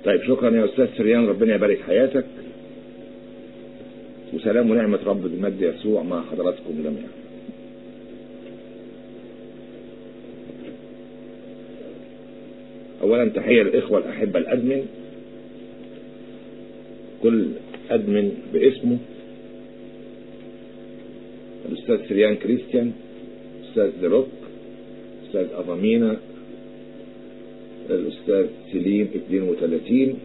طيب شكرا يا أستاذ سريان ربنا يبارك حياتك وسلام ونعمة رب المجد يسوع مع حضراتكم جميعا أولا تحية للإخوة الأحبة الأدمن كل أدمن باسمه الأستاذ سريان كريستيان الأستاذ دروك الأستاذ أضامينا الأستاذ سليم 32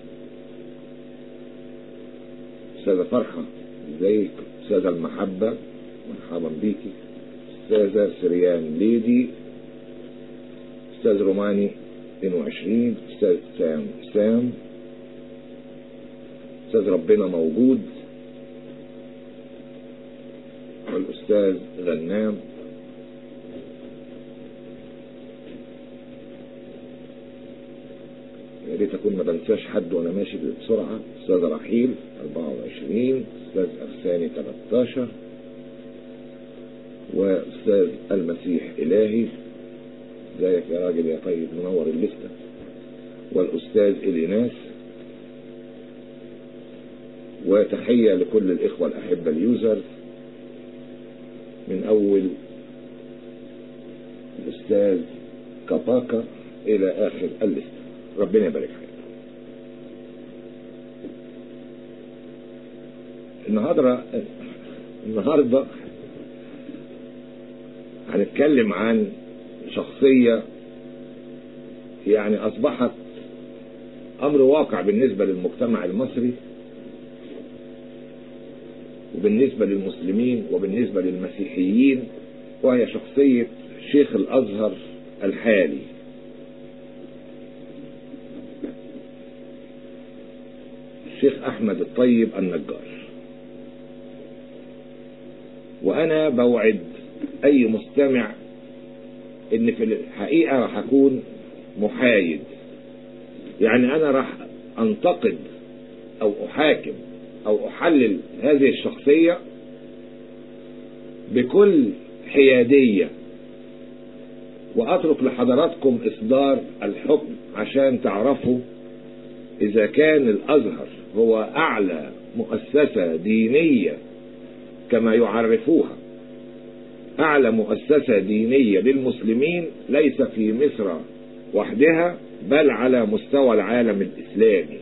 أستاذة فرحة ازيك أستاذة المحبة مرحبا بيكي أستاذة سريان ليدي أستاذ روماني 22 أستاذ سام سام أستاذ ربنا موجود والأستاذ غنام يا ريت اكون ما بنساش حد وانا ماشي بسرعه استاذ رحيل 24 استاذ افساني 13 واستاذ المسيح الهي ازيك يا راجل يا طيب منور الليسته والاستاذ اليناس وتحيه لكل الاخوه الاحبه اليوزرز من اول الاستاذ كاباكا الى اخر الليسته ربنا يبارك حياتك النهارده النهارده هنتكلم عن شخصية يعني أصبحت أمر واقع بالنسبة للمجتمع المصري وبالنسبة للمسلمين وبالنسبة للمسيحيين وهي شخصية شيخ الأزهر الحالي الشيخ أحمد الطيب النجار وأنا بوعد أي مستمع إن في الحقيقة راح أكون محايد يعني أنا راح أنتقد أو أحاكم أو أحلل هذه الشخصية بكل حيادية وأترك لحضراتكم إصدار الحكم عشان تعرفوا إذا كان الأزهر هو أعلى مؤسسة دينية كما يعرفوها أعلى مؤسسة دينية للمسلمين ليس في مصر وحدها بل على مستوى العالم الإسلامي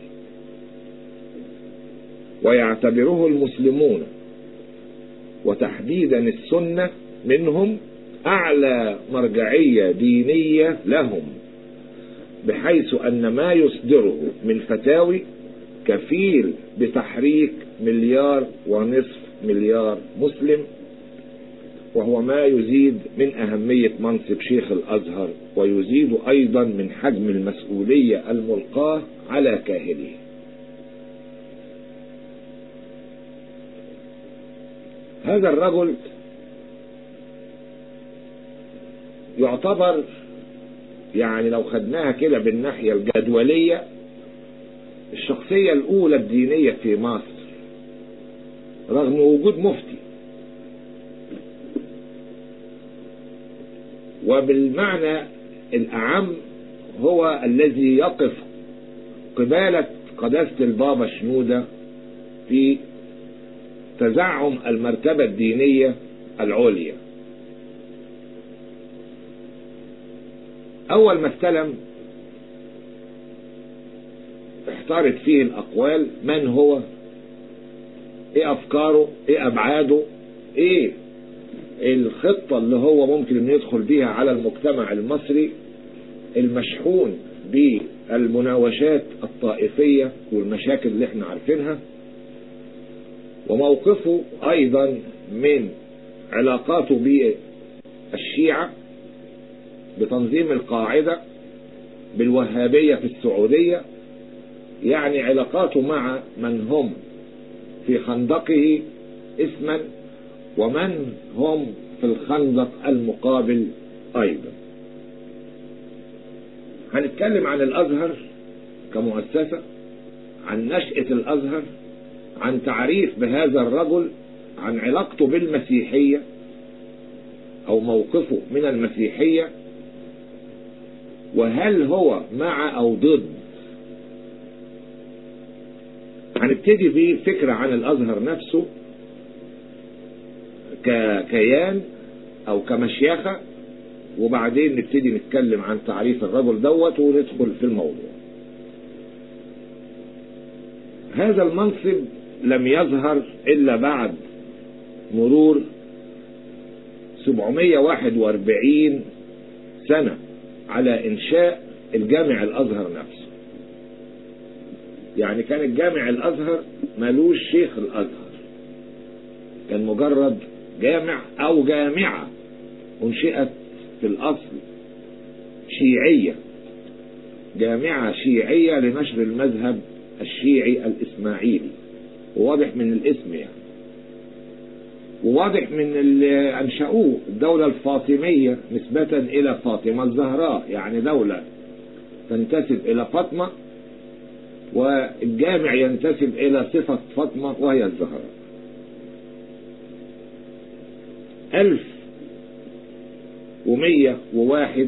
ويعتبره المسلمون وتحديدا السنة منهم أعلى مرجعية دينية لهم بحيث أن ما يصدره من فتاوي كفيل بتحريك مليار ونصف مليار مسلم وهو ما يزيد من أهمية منصب شيخ الأزهر ويزيد أيضا من حجم المسؤولية الملقاة على كاهله هذا الرجل يعتبر يعني لو خدناها كده بالناحية الجدولية الشخصية الأولى الدينية في مصر رغم وجود مفتي وبالمعنى الأعم هو الذي يقف قبالة قداسة البابا شنودة في تزعم المرتبة الدينية العليا أول ما استلم احتارت فيه الأقوال من هو ايه أفكاره ايه أبعاده ايه الخطة اللي هو ممكن انه يدخل بيها على المجتمع المصري المشحون بالمناوشات الطائفية والمشاكل اللي احنا عارفينها وموقفه ايضا من علاقاته بالشيعة بتنظيم القاعدة بالوهابية في السعودية يعني علاقاته مع من هم في خندقه اسما ومن هم في الخندق المقابل ايضا هنتكلم عن الازهر كمؤسسة عن نشأة الازهر عن تعريف بهذا الرجل عن علاقته بالمسيحية او موقفه من المسيحية وهل هو مع او ضد هنبتدي بفكرة عن الأزهر نفسه ككيان أو كمشيخة وبعدين نبتدي نتكلم عن تعريف الرجل دوت وندخل في الموضوع هذا المنصب لم يظهر إلا بعد مرور 741 سنة على إنشاء الجامع الأزهر نفسه يعني كان الجامع الأزهر ملوش شيخ الأزهر كان مجرد جامع أو جامعة أنشئت في الأصل شيعية جامعة شيعية لنشر المذهب الشيعي الإسماعيلي وواضح من الاسم يعني وواضح من اللي أنشأوه الدولة الفاطمية نسبة إلى فاطمة الزهراء يعني دولة تنتسب إلى فاطمة والجامع ينتسب إلى صفة فاطمة وهي الزهراء ألف ومية وواحد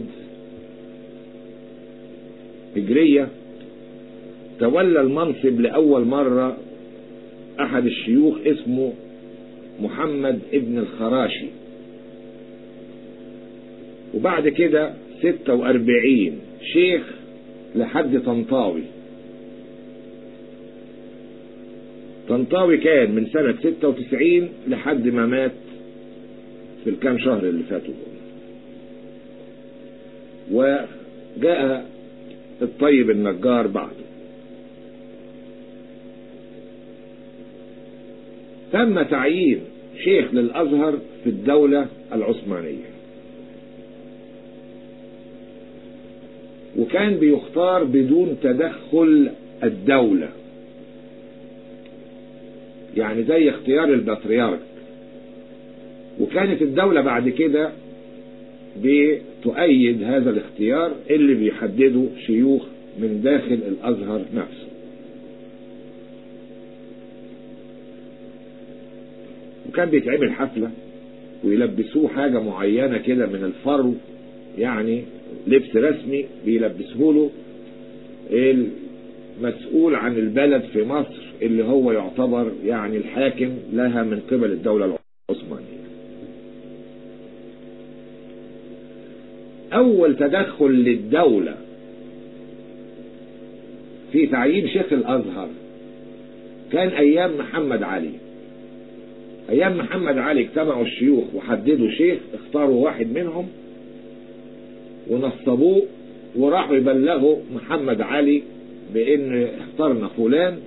هجرية تولى المنصب لأول مرة أحد الشيوخ اسمه محمد ابن الخراشي وبعد كده ستة وأربعين شيخ لحد طنطاوي طنطاوي كان من سنة ستة وتسعين لحد ما مات في الكام شهر اللي فاتوا وجاء الطيب النجار بعده تم تعيين شيخ للأزهر في الدولة العثمانية وكان بيختار بدون تدخل الدولة يعني زي اختيار البطريرك وكانت الدولة بعد كده بتؤيد هذا الاختيار اللي بيحدده شيوخ من داخل الأزهر نفسه وكان بيتعمل حفلة ويلبسوه حاجة معينة كده من الفرو يعني لبس رسمي بيلبسه له المسؤول عن البلد في مصر اللي هو يعتبر يعني الحاكم لها من قبل الدولة العثمانية أول تدخل للدولة في تعيين شيخ الأزهر كان أيام محمد علي أيام محمد علي اجتمعوا الشيوخ وحددوا شيخ اختاروا واحد منهم ونصبوه وراحوا يبلغوا محمد علي بان اخترنا فلان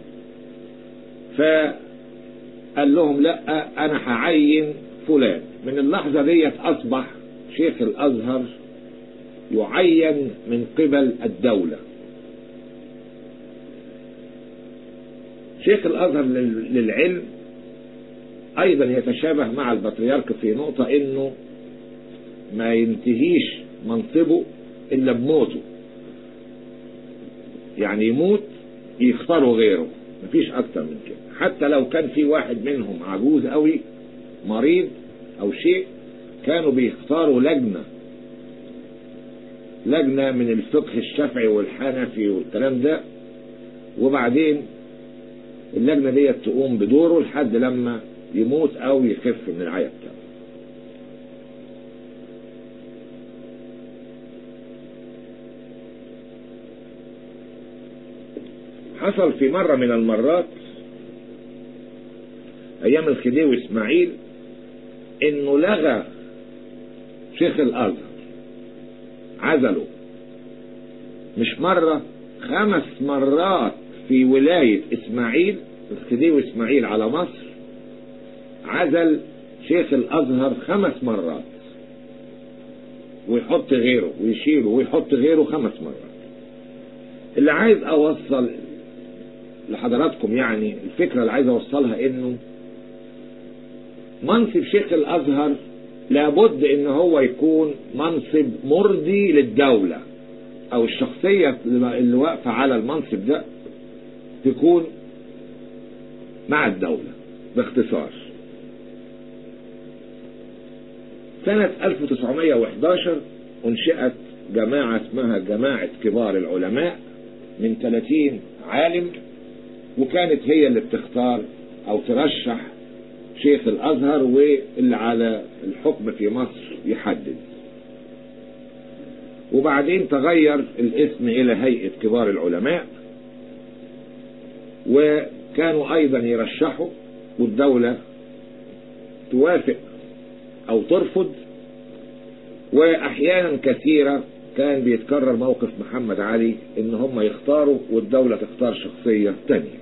فقال لهم لا انا هعين فلان من اللحظة ديت اصبح شيخ الازهر يعين من قبل الدولة شيخ الازهر للعلم ايضا يتشابه مع البطريرك في نقطة انه ما ينتهيش منصبه الا بموته يعني يموت يختاروا غيره مفيش اكتر من كده حتى لو كان في واحد منهم عجوز قوي مريض او شيء كانوا بيختاروا لجنة لجنة من الفقه الشافعي والحنفي والكلام ده وبعدين اللجنة دي تقوم بدوره لحد لما يموت او يخف من العيا بتاعه حصل في مرة من المرات ايام الخديوي اسماعيل انه لغى شيخ الازهر عزله مش مرة خمس مرات في ولاية اسماعيل الخديوي اسماعيل على مصر عزل شيخ الازهر خمس مرات ويحط غيره ويشيله ويحط غيره خمس مرات اللي عايز اوصل لحضراتكم يعني الفكرة اللي عايز اوصلها انه منصب شيخ الازهر لابد ان هو يكون منصب مرضي للدولة او الشخصية اللي واقفة على المنصب ده تكون مع الدولة باختصار سنة 1911 انشئت جماعة اسمها جماعة كبار العلماء من 30 عالم وكانت هي اللي بتختار او ترشح شيخ الازهر واللي على الحكم في مصر يحدد وبعدين تغير الاسم الى هيئة كبار العلماء وكانوا ايضا يرشحوا والدولة توافق او ترفض واحيانا كثيرة كان بيتكرر موقف محمد علي ان هم يختاروا والدولة تختار شخصية تانية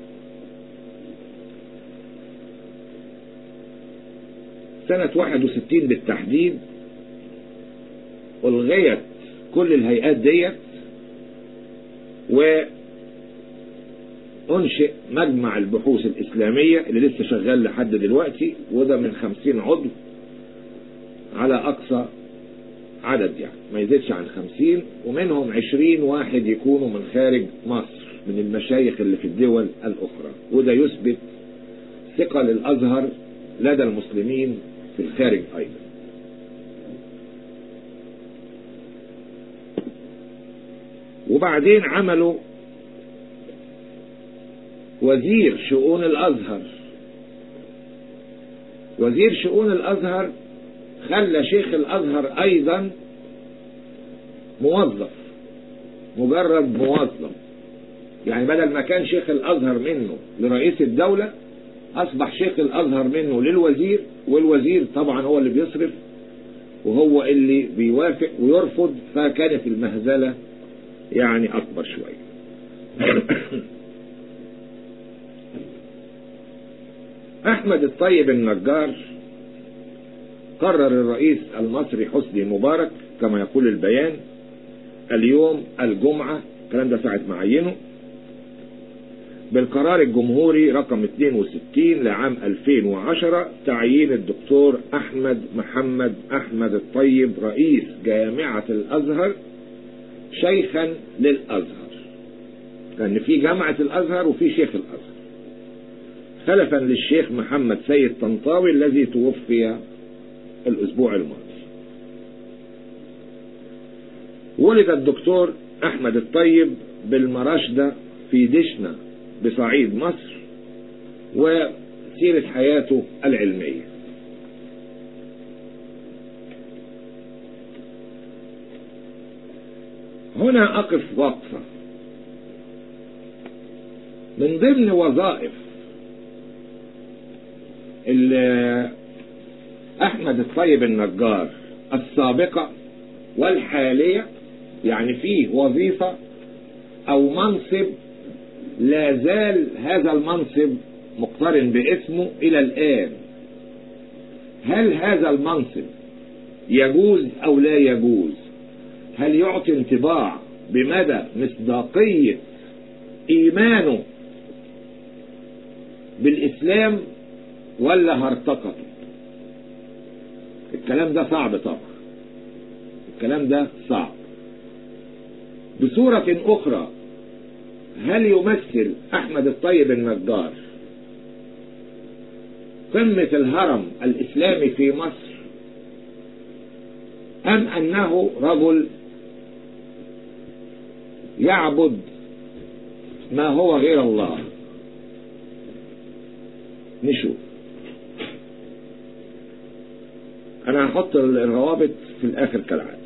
سنة 61 بالتحديد ألغيت كل الهيئات ديت وأنشئ مجمع البحوث الإسلامية اللي لسه شغال لحد دلوقتي وده من 50 عضو على أقصى عدد يعني ما يزيدش عن 50 ومنهم 20 واحد يكونوا من خارج مصر من المشايخ اللي في الدول الأخرى وده يثبت ثقل الأزهر لدى المسلمين في الخارج أيضا وبعدين عملوا وزير شؤون الأزهر وزير شؤون الأزهر خلى شيخ الأزهر أيضا موظف مجرد موظف يعني بدل ما كان شيخ الأزهر منه لرئيس الدولة أصبح شيخ الأزهر منه للوزير والوزير طبعا هو اللي بيصرف وهو اللي بيوافق ويرفض فكانت المهزلة يعني أكبر شوية أحمد الطيب النجار قرر الرئيس المصري حسني مبارك كما يقول البيان اليوم الجمعة الكلام ده ساعة معينه بالقرار الجمهوري رقم 62 لعام 2010 تعيين الدكتور أحمد محمد أحمد الطيب رئيس جامعة الأزهر شيخا للأزهر لأن في جامعة الأزهر وفي شيخ الأزهر خلفا للشيخ محمد سيد طنطاوي الذي توفي الأسبوع الماضي ولد الدكتور أحمد الطيب بالمراشدة في دشنا بصعيد مصر وسيرة حياته العلمية هنا أقف وقفة من ضمن وظائف أحمد الطيب النجار السابقة والحالية يعني فيه وظيفة أو منصب لا زال هذا المنصب مقترن باسمه إلى الآن هل هذا المنصب يجوز أو لا يجوز هل يعطي انطباع بمدى مصداقية إيمانه بالإسلام ولا هرطقته الكلام ده صعب طبعا الكلام ده صعب بصورة أخرى هل يمثل أحمد الطيب النجار قمة الهرم الإسلامي في مصر أم أنه رجل يعبد ما هو غير الله نشوف أنا هحط الروابط في الآخر كالعادة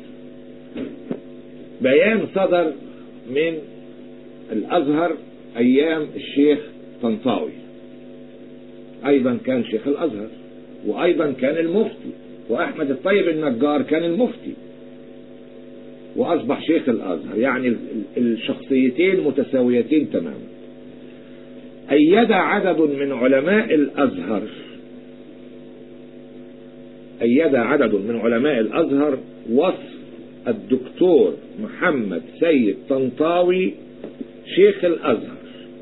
بيان صدر من الأزهر أيام الشيخ طنطاوي أيضا كان شيخ الأزهر وأيضا كان المفتي وأحمد الطيب النجار كان المفتي وأصبح شيخ الأزهر يعني الشخصيتين متساويتين تماما أيد عدد من علماء الأزهر أيد عدد من علماء الأزهر وصف الدكتور محمد سيد طنطاوي شيخ الأزهر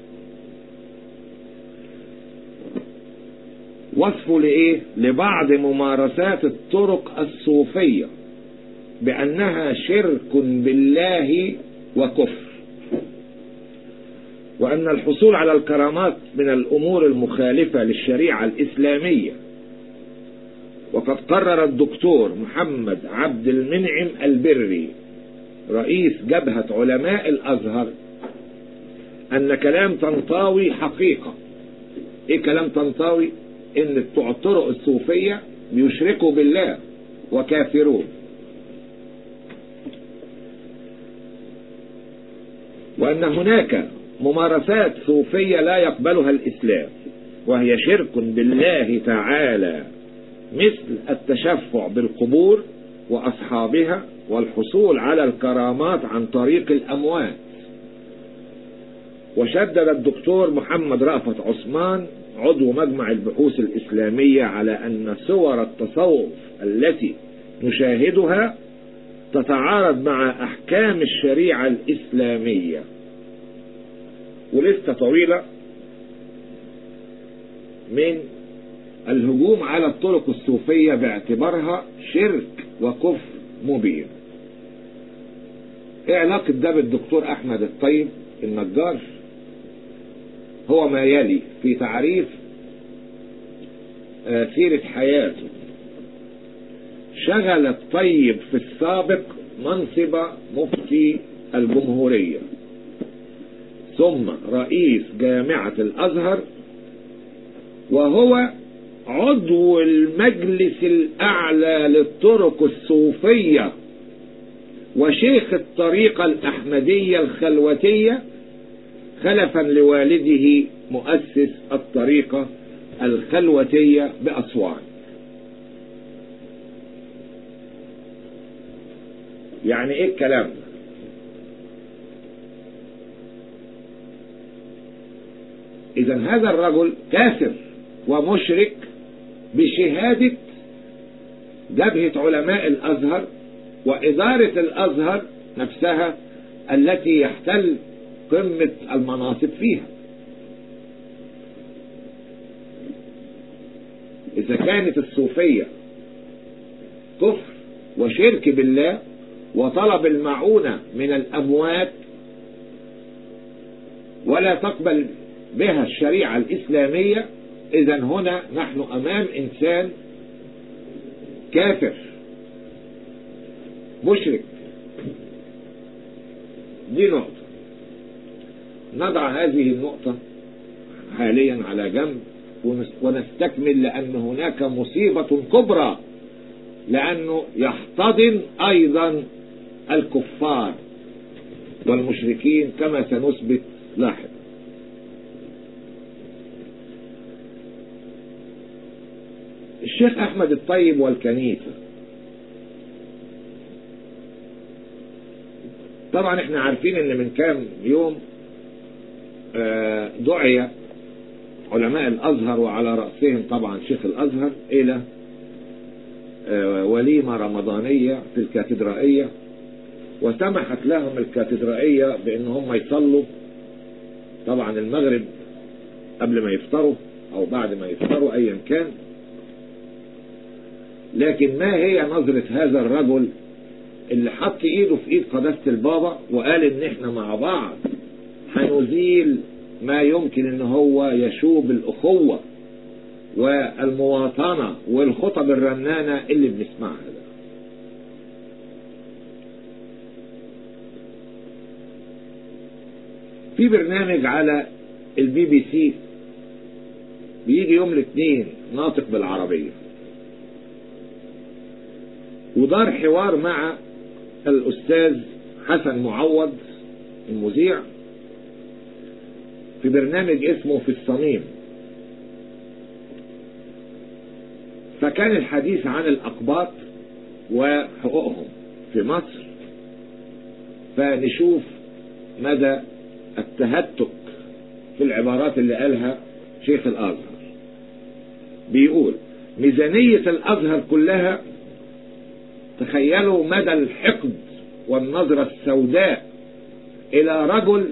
وصفه لإيه لبعض ممارسات الطرق الصوفية بأنها شرك بالله وكفر وأن الحصول على الكرامات من الأمور المخالفة للشريعة الإسلامية وقد قرر الدكتور محمد عبد المنعم البري رئيس جبهة علماء الأزهر أن كلام طنطاوي حقيقة إيه كلام طنطاوي إن بتوع الطرق الصوفية بيشركوا بالله وكافرون وأن هناك ممارسات صوفية لا يقبلها الإسلام وهي شرك بالله تعالى مثل التشفع بالقبور وأصحابها والحصول على الكرامات عن طريق الأموات وشدد الدكتور محمد رأفت عثمان عضو مجمع البحوث الإسلامية على أن صور التصوف التي نشاهدها تتعارض مع أحكام الشريعة الإسلامية ولسه طويلة من الهجوم على الطرق الصوفية باعتبارها شرك وكفر مبين ايه علاقة ده بالدكتور احمد الطيب النجار هو ما يلي في تعريف سيرة حياته شغل الطيب في السابق منصب مفتي الجمهورية ثم رئيس جامعة الأزهر وهو عضو المجلس الأعلى للطرق الصوفية وشيخ الطريقة الأحمدية الخلوتية خلفا لوالده مؤسس الطريقة الخلوتية بأسوان يعني ايه الكلام ده اذا هذا الرجل كافر ومشرك بشهادة جبهة علماء الازهر وادارة الازهر نفسها التي يحتل قمة المناصب فيها اذا كانت الصوفية كفر وشرك بالله وطلب المعونة من الأموات ولا تقبل بها الشريعة الإسلامية إذا هنا نحن أمام إنسان كافر مشرك دي نقطة نضع هذه النقطة حاليا على جنب ونستكمل لأن هناك مصيبة كبرى لأنه يحتضن أيضا الكفار والمشركين كما سنثبت لاحقا الشيخ أحمد الطيب والكنيسة طبعا احنا عارفين ان من كام يوم دعي علماء الازهر وعلى رأسهم طبعا شيخ الازهر الى وليمة رمضانية في الكاتدرائية وسمحت لهم الكاتدرائية بان هم يصلوا طبعا المغرب قبل ما يفطروا او بعد ما يفطروا ايا كان لكن ما هي نظرة هذا الرجل اللي حط ايده في ايد قداسة البابا وقال ان احنا مع بعض هنزيل ما يمكن ان هو يشوب الاخوة والمواطنة والخطب الرنانة اللي بنسمعها ده في برنامج على البي بي سي بيجي يوم الاثنين ناطق بالعربية ودار حوار مع الأستاذ حسن معوض المذيع في برنامج اسمه في الصميم فكان الحديث عن الأقباط وحقوقهم في مصر فنشوف مدى التهتك في العبارات اللي قالها شيخ الأزهر بيقول ميزانية الأزهر كلها تخيلوا مدى الحقد والنظرة السوداء إلى رجل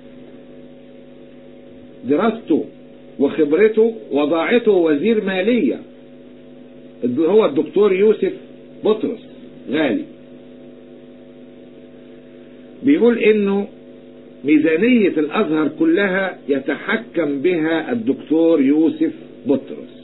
دراسته وخبرته وضاعته وزير مالية هو الدكتور يوسف بطرس غالي بيقول انه ميزانية الازهر كلها يتحكم بها الدكتور يوسف بطرس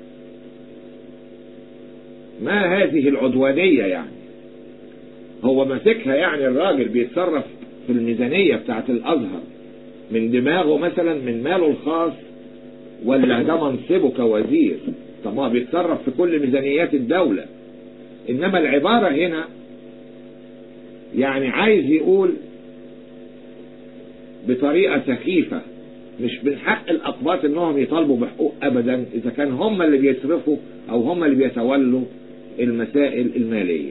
ما هذه العدوانية يعني هو ماسكها يعني الراجل بيتصرف في الميزانية بتاعت الازهر من دماغه مثلا من ماله الخاص ولا ده منصبه كوزير طب ما بيتصرف في كل ميزانيات الدولة انما العبارة هنا يعني عايز يقول بطريقة سخيفة مش من حق الأقباط انهم يطالبوا بحقوق ابدا اذا كان هم اللي بيصرفوا او هم اللي بيتولوا المسائل المالية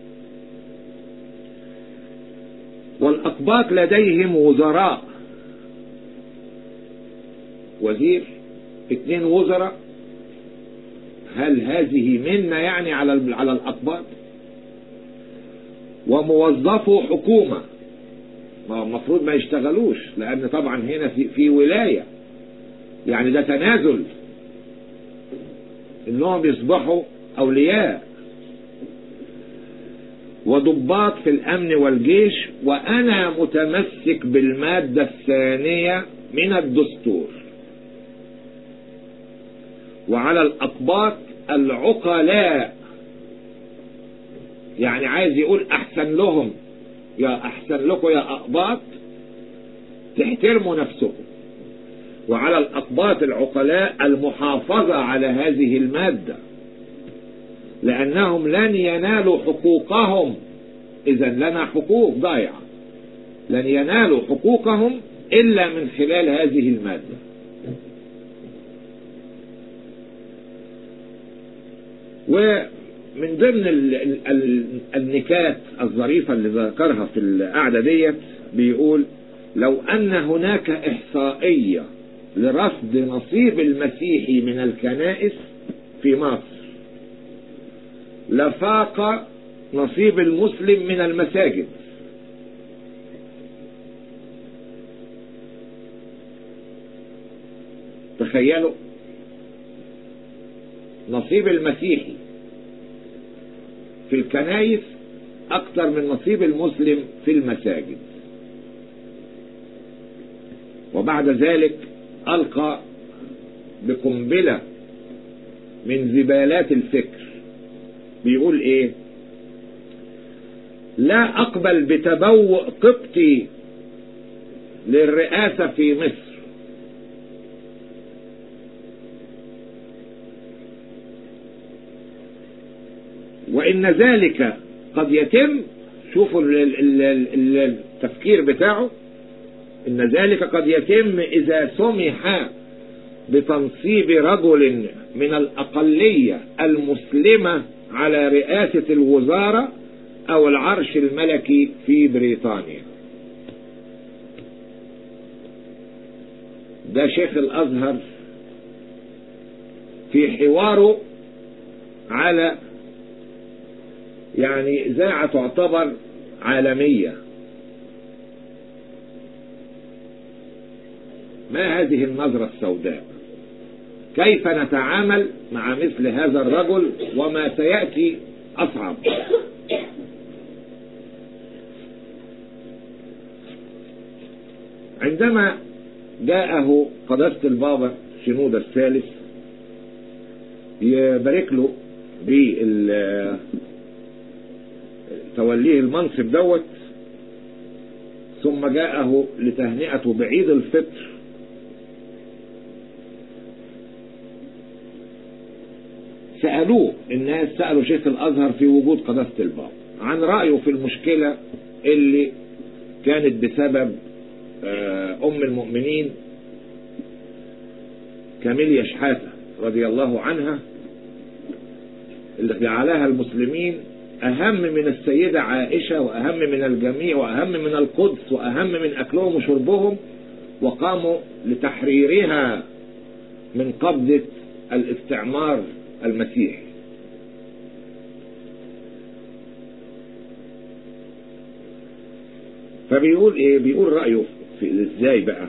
والأقباط لديهم وزراء وزير اثنين وزراء هل هذه منة يعني على على الأقباط وموظفو حكومة ما المفروض ما يشتغلوش لأن طبعا هنا في, في ولاية يعني ده تنازل انهم يصبحوا اولياء وضباط في الامن والجيش وانا متمسك بالمادة الثانية من الدستور وعلى الاقباط العقلاء يعني عايز يقول احسن لهم يا احسن لكم يا اقباط تحترموا نفسكم وعلى الاقباط العقلاء المحافظة على هذه المادة لانهم لن ينالوا حقوقهم اذا لنا حقوق ضايعة لن ينالوا حقوقهم الا من خلال هذه المادة ومن ضمن النكات الظريفة اللي ذكرها في القعدة ديت بيقول لو ان هناك احصائية لرصد نصيب المسيحي من الكنائس في مصر لفاق نصيب المسلم من المساجد تخيلوا نصيب المسيحي في الكنائس اكثر من نصيب المسلم في المساجد وبعد ذلك ألقى بقنبلة من زبالات الفكر بيقول ايه لا اقبل بتبوء قبطي للرئاسة في مصر وان ذلك قد يتم شوفوا التفكير بتاعه ان ذلك قد يتم اذا سمح بتنصيب رجل من الاقلية المسلمة على رئاسة الوزارة او العرش الملكي في بريطانيا ده شيخ الازهر في حواره على يعني اذاعة تعتبر عالمية ما هذه النظرة السوداء كيف نتعامل مع مثل هذا الرجل وما سيأتي أصعب عندما جاءه قداسة البابا شنودة الثالث يبارك له توليه المنصب دوت ثم جاءه لتهنئته بعيد الفطر سألوه الناس سألوا شيخ الأزهر في وجود قداسة البابا عن رأيه في المشكلة اللي كانت بسبب أم المؤمنين كاميليا شحاتة رضي الله عنها اللي جعلها المسلمين أهم من السيدة عائشة وأهم من الجميع وأهم من القدس وأهم من أكلهم وشربهم وقاموا لتحريرها من قبضة الاستعمار المسيحي فبيقول ايه بيقول رأيه في ازاي بقى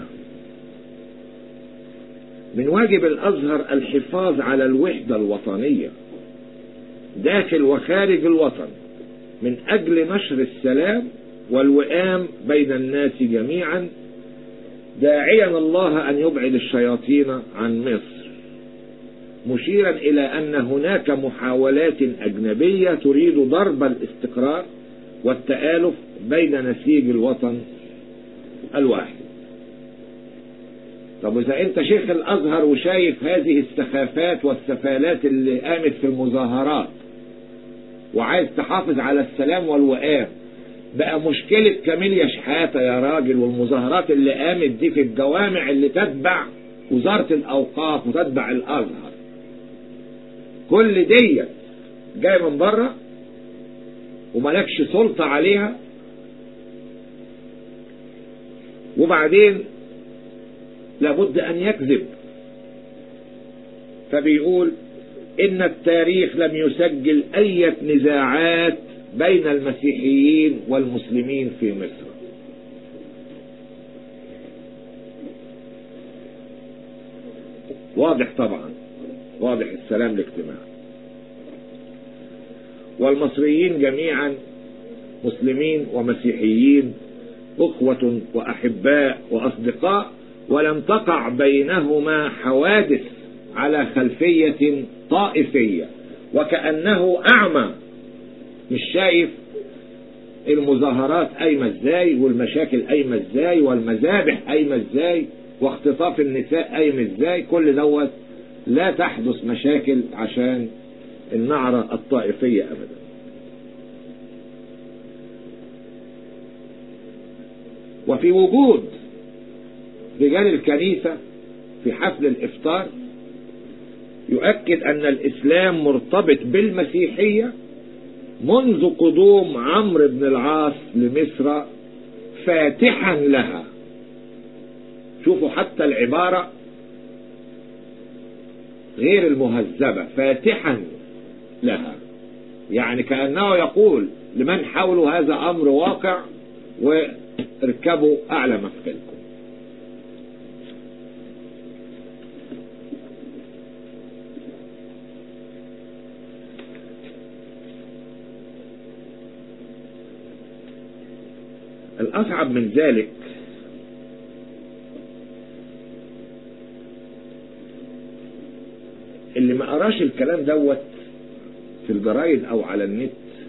من واجب الازهر الحفاظ على الوحدة الوطنية داخل وخارج الوطن من اجل نشر السلام والوئام بين الناس جميعا داعيا الله ان يبعد الشياطين عن مصر مشيرا الى ان هناك محاولات اجنبية تريد ضرب الاستقرار والتآلف بين نسيج الوطن الواحد طب إذا أنت شيخ الأزهر وشايف هذه السخافات والسفالات اللي قامت في المظاهرات وعايز تحافظ على السلام والوئام بقى مشكلة كاميليا شحاتة يا راجل والمظاهرات اللي قامت دي في الجوامع اللي تتبع وزارة الأوقاف وتتبع الأزهر كل دي جاي من بره وملكش سلطة عليها وبعدين لابد أن يكذب فبيقول إن التاريخ لم يسجل أي نزاعات بين المسيحيين والمسلمين في مصر واضح طبعا واضح السلام الاجتماعي والمصريين جميعا مسلمين ومسيحيين أخوة وأحباء وأصدقاء ولم تقع بينهما حوادث على خلفية طائفية وكأنه أعمى مش شايف المظاهرات قايمة ازاي والمشاكل قايمة ازاي والمذابح قايمة ازاي واختطاف النساء قايم ازاي كل دوت لا تحدث مشاكل عشان النعرة الطائفية أبدا وفي وجود رجال الكنيسة في حفل الإفطار يؤكد أن الإسلام مرتبط بالمسيحية منذ قدوم عمرو بن العاص لمصر فاتحا لها شوفوا حتى العبارة غير المهذبة فاتحا لها يعني كأنه يقول لمن حوله هذا أمر واقع واركبوا أعلى مفكلكم الأصعب من ذلك اللي ما قراش الكلام دوت في الجرايد او على النت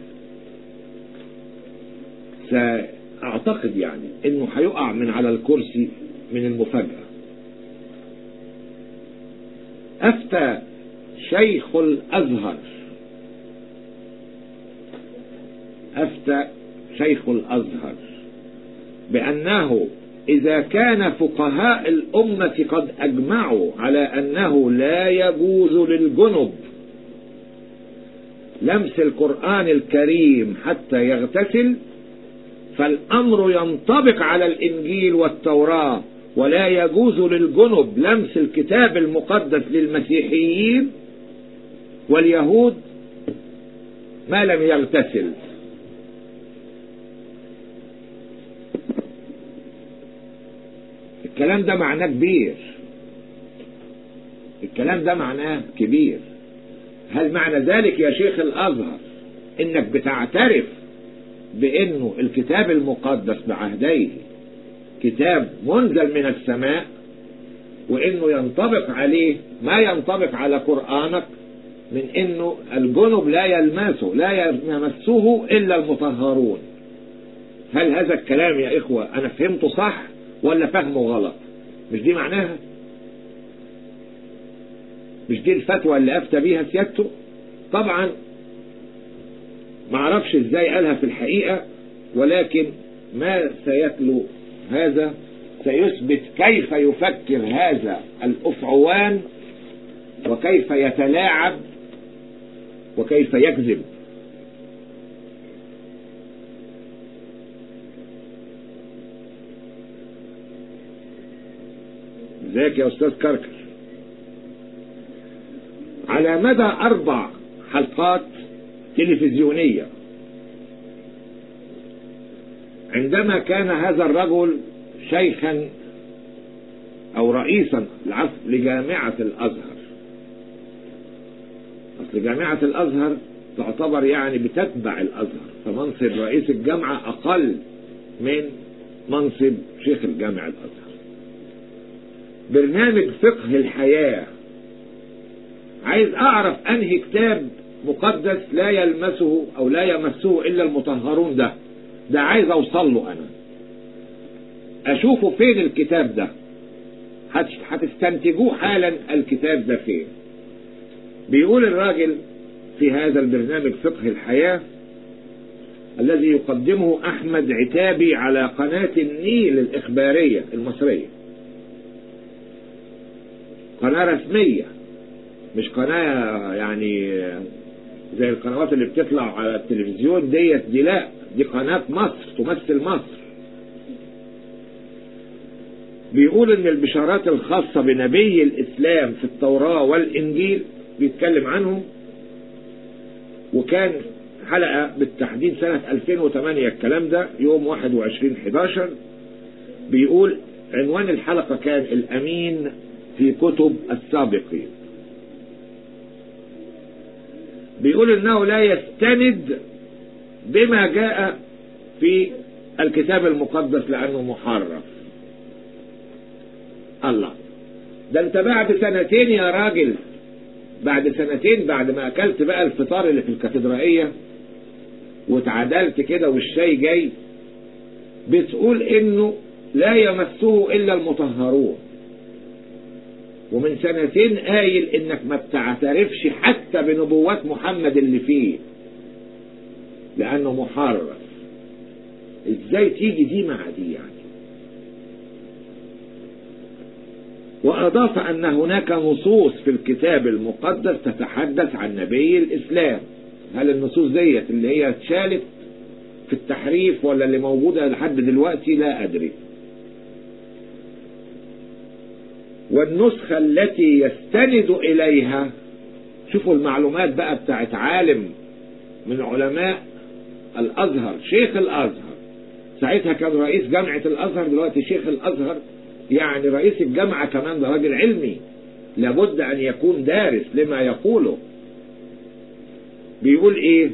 ساعتقد يعني انه هيقع من على الكرسي من المفاجأة افتى شيخ الازهر افتى شيخ الازهر بانه إذا كان فقهاء الأمة قد أجمعوا على أنه لا يجوز للجنب لمس القرآن الكريم حتى يغتسل فالأمر ينطبق على الإنجيل والتوراة ولا يجوز للجنب لمس الكتاب المقدس للمسيحيين واليهود ما لم يغتسل الكلام ده معناه كبير الكلام ده معناه كبير هل معنى ذلك يا شيخ الأزهر انك بتعترف بانه الكتاب المقدس بعهديه كتاب منزل من السماء وانه ينطبق عليه ما ينطبق على قرآنك من انه الجنب لا يلمسه لا يمسه الا المطهرون هل هذا الكلام يا اخوة انا فهمته صح ولا فهمه غلط مش دي معناها مش دي الفتوى اللي افتى بيها سيادته طبعا ما اعرفش ازاي قالها في الحقيقة ولكن ما سيتلو هذا سيثبت كيف يفكر هذا الأفعوان وكيف يتلاعب وكيف يكذب ازيك يا استاذ كركر على مدى اربع حلقات تلفزيونية عندما كان هذا الرجل شيخا او رئيسا العفو لجامعة الازهر اصل جامعة الازهر تعتبر يعني بتتبع الازهر فمنصب رئيس الجامعة اقل من منصب شيخ الجامعة الازهر برنامج فقه الحياة عايز اعرف انهي كتاب مقدس لا يلمسه او لا يمسه الا المطهرون ده ده عايز اوصل له انا اشوفه فين الكتاب ده هتستنتجوه حالا الكتاب ده فين بيقول الراجل في هذا البرنامج فقه الحياة الذي يقدمه أحمد عتابي على قناة النيل الإخبارية المصرية قناة رسمية مش قناة يعني زي القنوات اللي بتطلع على التلفزيون ديت دي لا دي قناة مصر تمثل مصر بيقول ان البشارات الخاصة بنبي الاسلام في التوراة والانجيل بيتكلم عنهم وكان حلقة بالتحديد سنة 2008 الكلام ده يوم 21 11 بيقول عنوان الحلقة كان الأمين في كتب السابقين بيقول انه لا يستند بما جاء في الكتاب المقدس لانه محرف الله ده انت بعد سنتين يا راجل بعد سنتين بعد ما اكلت بقى الفطار اللي في الكاتدرائية واتعدلت كده والشاي جاي بتقول انه لا يمسه الا المطهرون ومن سنتين قايل انك ما بتعترفش حتى بنبوات محمد اللي فيه لانه محرف ازاي تيجي دي مع دي يعني واضاف ان هناك نصوص في الكتاب المقدس تتحدث عن نبي الاسلام هل النصوص ديت اللي هي اتشالت في التحريف ولا اللي موجودة لحد دلوقتي لا ادري والنسخة التي يستند إليها شوفوا المعلومات بقى بتاعت عالم من علماء الأزهر شيخ الأزهر ساعتها كان رئيس جامعة الأزهر دلوقتي شيخ الأزهر يعني رئيس الجامعة كمان ده راجل علمي لابد أن يكون دارس لما يقوله بيقول إيه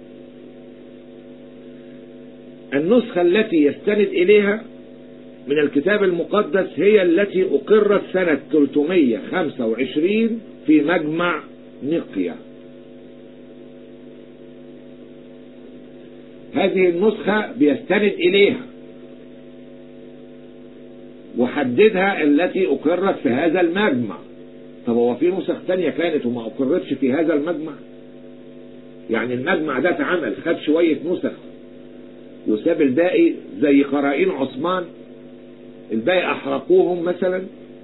النسخة التي يستند إليها من الكتاب المقدس هي التي أقرت سنة 325 في مجمع نقيا هذه النسخة بيستند إليها وحددها التي أقرت في هذا المجمع طب هو في نسخ تانية كانت وما أقرتش في هذا المجمع يعني المجمع ده اتعمل خد شوية نسخ وساب الباقي زي قرائن عثمان الباقي أحرقوهم مثلا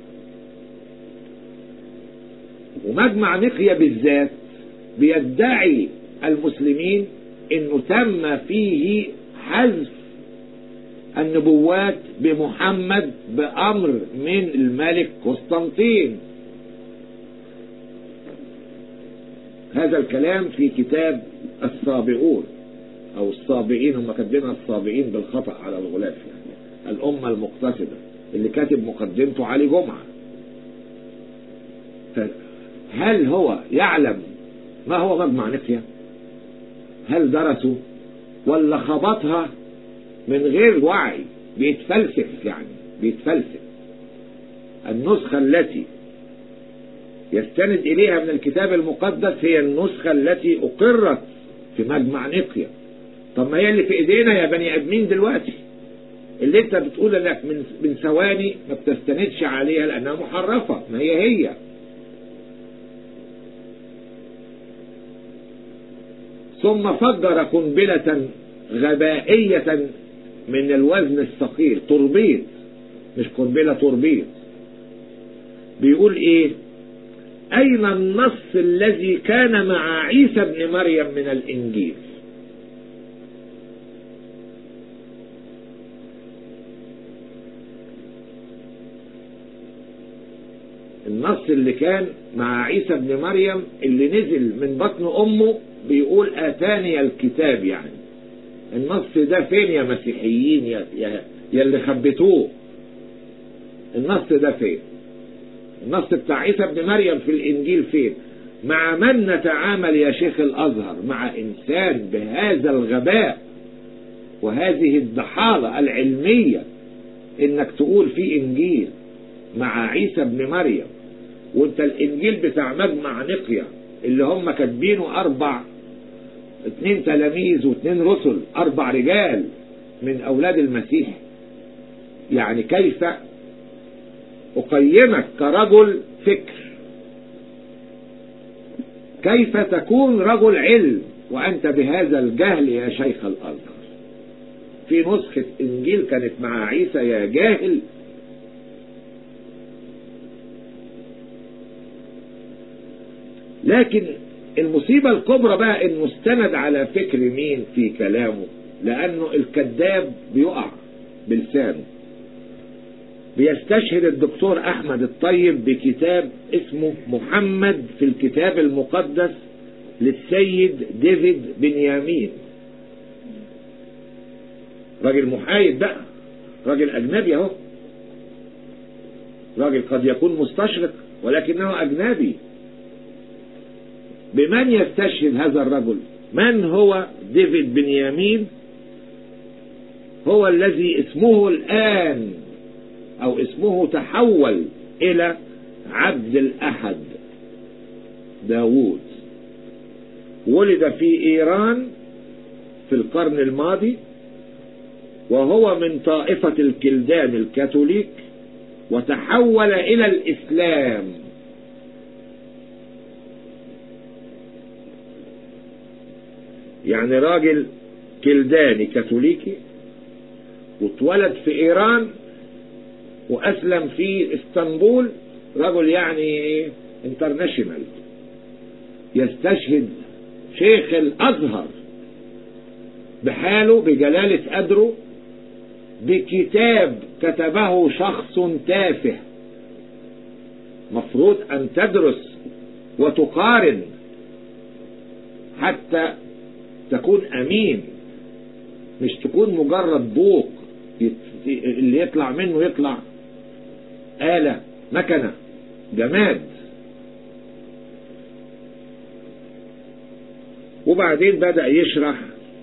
ومجمع نقيا بالذات بيدعي المسلمين انه تم فيه حذف النبوات بمحمد بأمر من الملك قسطنطين هذا الكلام في كتاب السابعون او الصابئين هم كاتبينها الصابئين بالخطأ على الغلاف يعني الأمة المقتصدة اللي كاتب مقدمته علي جمعة هل هو يعلم ما هو مجمع نقيا هل درسوا ولا خبطها من غير وعي بيتفلسف يعني بيتفلسف النسخة التي يستند إليها من الكتاب المقدس هي النسخة التي أقرت في مجمع نقيا طب ما هي اللي في ايدينا يا بني ادمين دلوقتي اللي انت بتقول انك من من ثواني ما بتستندش عليها لانها محرفة ما هي هي ثم فجر قنبلة غبائية من الوزن الثقيل تربيط مش قنبلة تربيط بيقول ايه اين النص الذي كان مع عيسى ابن مريم من الانجيل النص اللي كان مع عيسى ابن مريم اللي نزل من بطن امه بيقول اتاني الكتاب يعني النص ده فين يا مسيحيين يا, يا, يا اللي خبتوه النص ده فين النص بتاع عيسى ابن مريم في الانجيل فين مع من نتعامل يا شيخ الازهر مع انسان بهذا الغباء وهذه الضحالة العلمية انك تقول في انجيل مع عيسى ابن مريم وانت الانجيل بتاع مجمع نقيا اللي هم كاتبينه اربع اتنين تلاميذ واتنين رسل اربع رجال من اولاد المسيح يعني كيف أقيمك كرجل فكر كيف تكون رجل علم وأنت بهذا الجهل يا شيخ الأزهر في نسخة إنجيل كانت مع عيسى يا جاهل لكن المصيبة الكبرى بقى انه استند على فكر مين في كلامه لانه الكذاب بيقع بلسانه بيستشهد الدكتور احمد الطيب بكتاب اسمه محمد في الكتاب المقدس للسيد ديفيد بنيامين راجل محايد بقى راجل اجنبي اهو راجل قد يكون مستشرق ولكنه اجنبي بمن يستشهد هذا الرجل من هو ديفيد بنيامين هو الذي اسمه الآن أو اسمه تحول إلى عبد الأحد داوود ولد في إيران في القرن الماضي وهو من طائفة الكلدان الكاثوليك وتحول إلى الإسلام يعني راجل كلداني كاثوليكي واتولد في ايران واسلم في اسطنبول رجل يعني انترناشونال يستشهد شيخ الازهر بحاله بجلالة قدره بكتاب كتبه شخص تافه مفروض ان تدرس وتقارن حتى تكون امين مش تكون مجرد بوق اللي يطلع منه يطلع آلة مكنة جماد وبعدين بدأ يشرح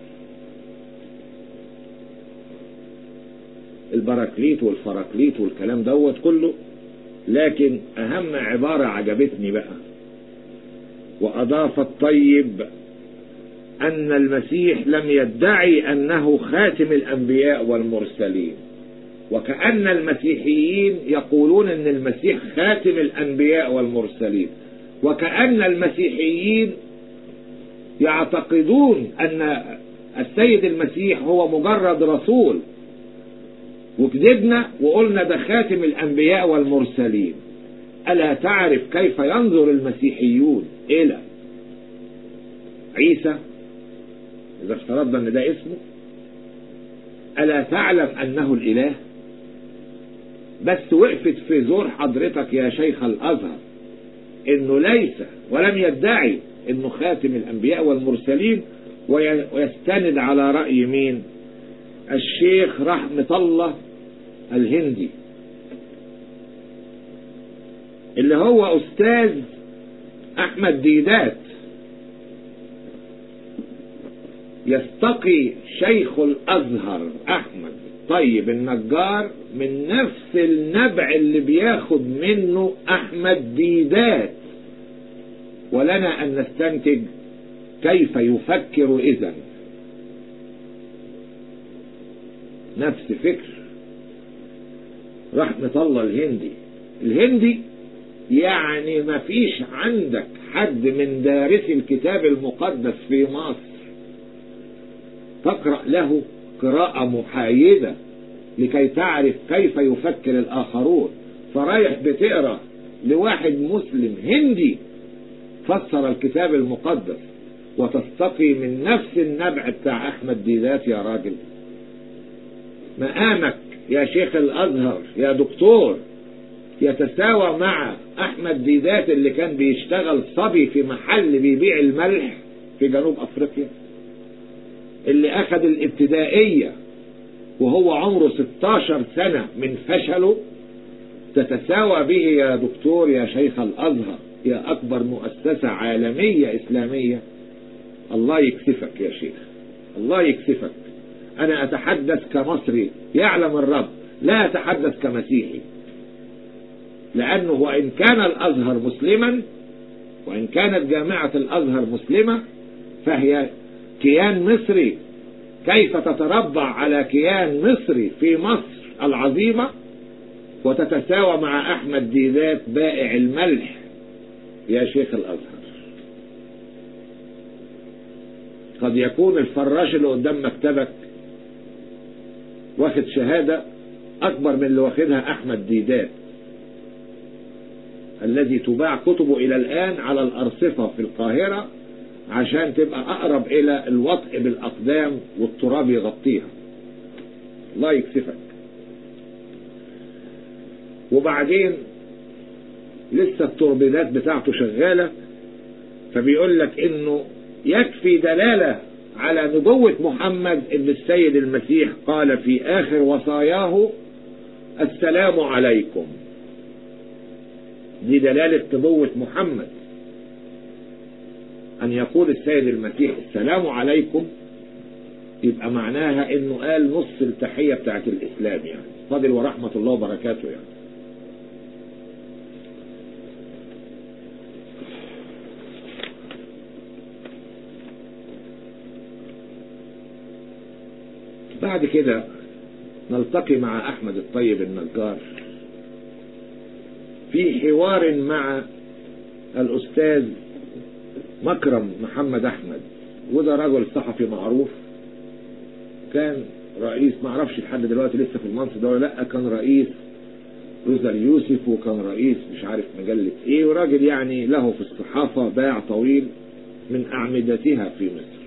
البراكليت والفراكليت والكلام دوت كله لكن أهم عبارة عجبتني بقى وأضاف الطيب أن المسيح لم يدعي أنه خاتم الأنبياء والمرسلين وكأن المسيحيين يقولون أن المسيح خاتم الأنبياء والمرسلين وكأن المسيحيين يعتقدون أن السيد المسيح هو مجرد رسول وكذبنا وقلنا ده خاتم الأنبياء والمرسلين ألا تعرف كيف ينظر المسيحيون إلى عيسى إذا افترضنا أن ده اسمه ألا تعلم أنه الإله بس وقفت في زور حضرتك يا شيخ الأزهر إنه ليس ولم يدعي إنه خاتم الأنبياء والمرسلين ويستند على رأي مين الشيخ رحمة الله الهندي اللي هو أستاذ أحمد ديدات يستقي شيخ الأزهر أحمد طيب النجار من نفس النبع اللي بياخد منه أحمد ديدات ولنا أن نستنتج كيف يفكر إذا نفس فكر رحمة الله الهندي الهندي يعني ما فيش عندك حد من دارسي الكتاب المقدس في مصر تقرأ له قراءة محايدة لكي تعرف كيف يفكر الآخرون فرايح بتقرأ لواحد مسلم هندي فسر الكتاب المقدس وتستقي من نفس النبع بتاع أحمد ديدات يا راجل مقامك يا شيخ الأزهر يا دكتور يتساوى مع أحمد ديدات اللي كان بيشتغل صبي في محل بيبيع الملح في جنوب أفريقيا اللي أخذ الابتدائية وهو عمره 16 سنة من فشله تتساوى به يا دكتور يا شيخ الأزهر يا أكبر مؤسسة عالمية إسلامية الله يكسفك يا شيخ الله يكسفك أنا أتحدث كمصري يعلم الرب لا أتحدث كمسيحي لأنه وإن كان الأزهر مسلما وإن كانت جامعة الأزهر مسلمة فهي كيان مصري كيف تتربع على كيان مصري في مصر العظيمة وتتساوى مع أحمد ديدات بائع الملح يا شيخ الأزهر قد يكون الفراش اللي قدام مكتبك واخد شهادة أكبر من اللي واخدها أحمد ديدات الذي تباع كتبه إلى الآن على الأرصفة في القاهرة عشان تبقى أقرب إلى الوطء بالأقدام والتراب يغطيها الله يكسفك وبعدين لسه التوربينات بتاعته شغالة فبيقول لك انه يكفي دلالة على نبوة محمد ان السيد المسيح قال في اخر وصاياه السلام عليكم دي دلالة نبوة محمد ان يقول السيد المسيح السلام عليكم يبقى معناها انه قال نص التحية بتاعت الاسلام يعني فضل ورحمة الله وبركاته يعني بعد كده نلتقي مع أحمد الطيب النجار في حوار مع الأستاذ مكرم محمد أحمد وده رجل صحفي معروف كان رئيس ما اعرفش لحد دلوقتي لسه في المنصب ده ولا لا كان رئيس روزا اليوسف وكان رئيس مش عارف مجلة ايه وراجل يعني له في الصحافة باع طويل من أعمدتها في مصر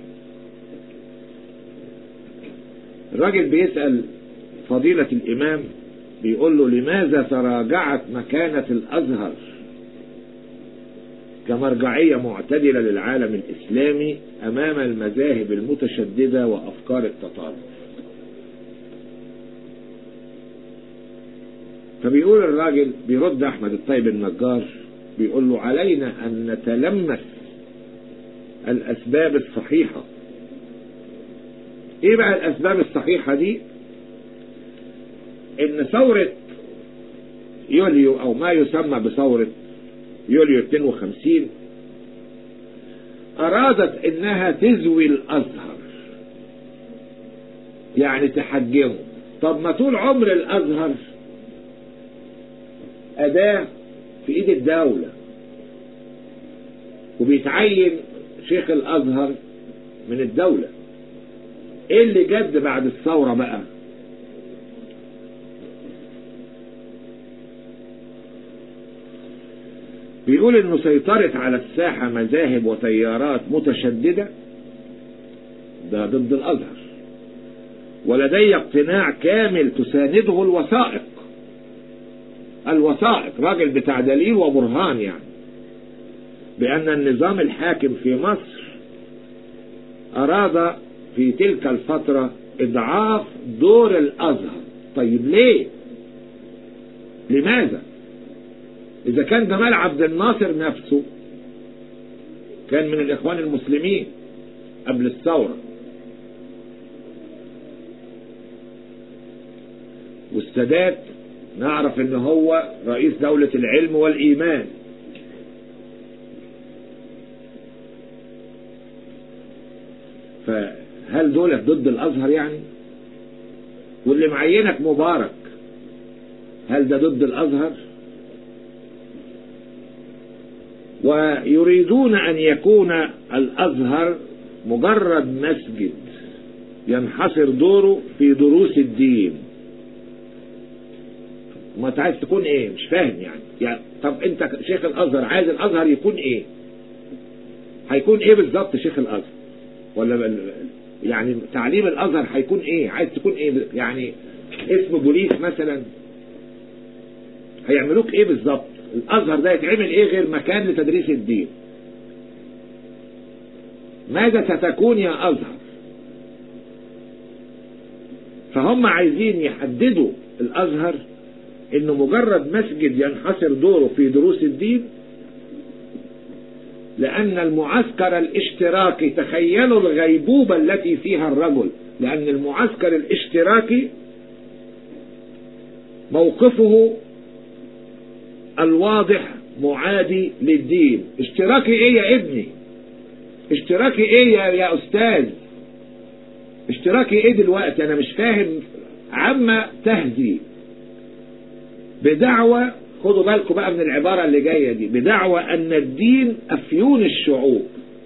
الراجل بيسأل فضيلة الإمام بيقول له لماذا تراجعت مكانة الأزهر كمرجعية معتدلة للعالم الإسلامي أمام المذاهب المتشددة وأفكار التطرف فبيقول الراجل بيرد أحمد الطيب النجار بيقول له علينا أن نتلمس الأسباب الصحيحة ايه بقى الاسباب الصحيحة دي ان ثورة يوليو او ما يسمى بثورة يوليو 52 ارادت انها تزوي الازهر يعني تحجمه طب ما طول عمر الازهر اداة في ايد الدولة وبيتعين شيخ الازهر من الدولة ايه اللي جد بعد الثورة بقى بيقول انه سيطرت على الساحة مذاهب وتيارات متشددة ده ضد الازهر ولدي اقتناع كامل تسانده الوثائق الوثائق راجل بتاع دليل وبرهان يعني بان النظام الحاكم في مصر اراد في تلك الفترة اضعاف دور الازهر طيب ليه لماذا اذا كان جمال عبد الناصر نفسه كان من الاخوان المسلمين قبل الثورة والسادات نعرف ان هو رئيس دولة العلم والايمان فهل دولت ضد الازهر يعني واللي معينك مبارك هل ده ضد الازهر ويريدون ان يكون الازهر مجرد مسجد ينحصر دوره في دروس الدين ما انت عايز تكون ايه مش فاهم يعني يعني طب انت شيخ الازهر عايز الازهر يكون ايه هيكون ايه بالظبط شيخ الازهر ولا يعني تعليم الازهر هيكون ايه عايز تكون ايه يعني اسم بوليس مثلا هيعملوك ايه بالظبط الازهر ده يتعمل ايه غير مكان لتدريس الدين ماذا ستكون يا ازهر فهم عايزين يحددوا الازهر انه مجرد مسجد ينحصر دوره في دروس الدين لان المعسكر الاشتراكي تخيلوا الغيبوبة التي فيها الرجل لان المعسكر الاشتراكي موقفه الواضح معادي للدين اشتراكي ايه يا ابني اشتراكي ايه يا, يا استاذ اشتراكي ايه دلوقتي انا مش فاهم عما تهدي بدعوى خدوا بالكم بقى من العبارة اللي جاية دي بدعوى أن الدين أفيون الشعوب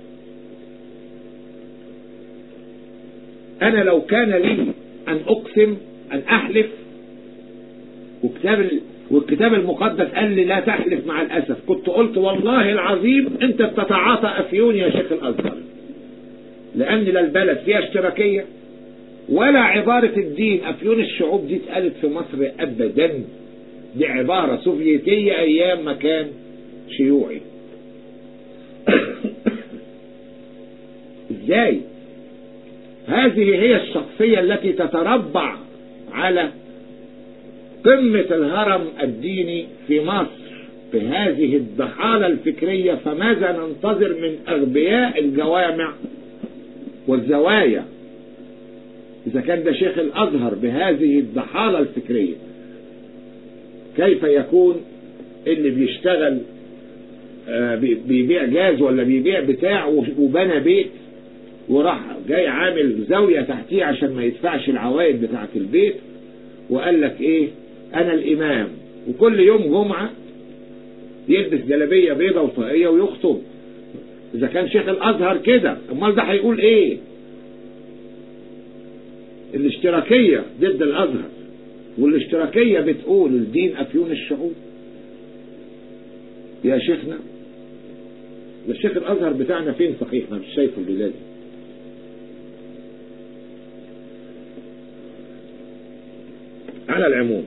أنا لو كان لي أن أقسم أن أحلف وكتاب والكتاب المقدس قال لي لا تحلف مع الأسف كنت قلت والله العظيم أنت بتتعاطى أفيون يا شيخ الأزهر لأن لا البلد فيها اشتراكية ولا عبارة الدين أفيون الشعوب دي اتقالت في مصر أبدا دي عبارة سوفيتية أيام ما كان شيوعي ازاي هذه هي الشخصية التي تتربع على قمة الهرم الديني في مصر بهذه الضحالة الفكرية فماذا ننتظر من أغبياء الجوامع والزوايا إذا كان ده شيخ الأزهر بهذه الضحالة الفكرية كيف يكون اللي بيشتغل بيبيع جاز ولا بيبيع بتاع وبنى بيت وراح جاي عامل زاوية تحتيه عشان ما يدفعش العوائد بتاعت البيت وقال لك ايه انا الامام وكل يوم جمعة يلبس جلابية بيضة وطاقية ويخطب اذا كان شيخ الازهر كده امال ده هيقول ايه الاشتراكية ضد الازهر والاشتراكية بتقول الدين افيون الشعوب يا شيخنا ده الشيخ الازهر بتاعنا فين صحيح ما مش شايفه الليلة دي على العموم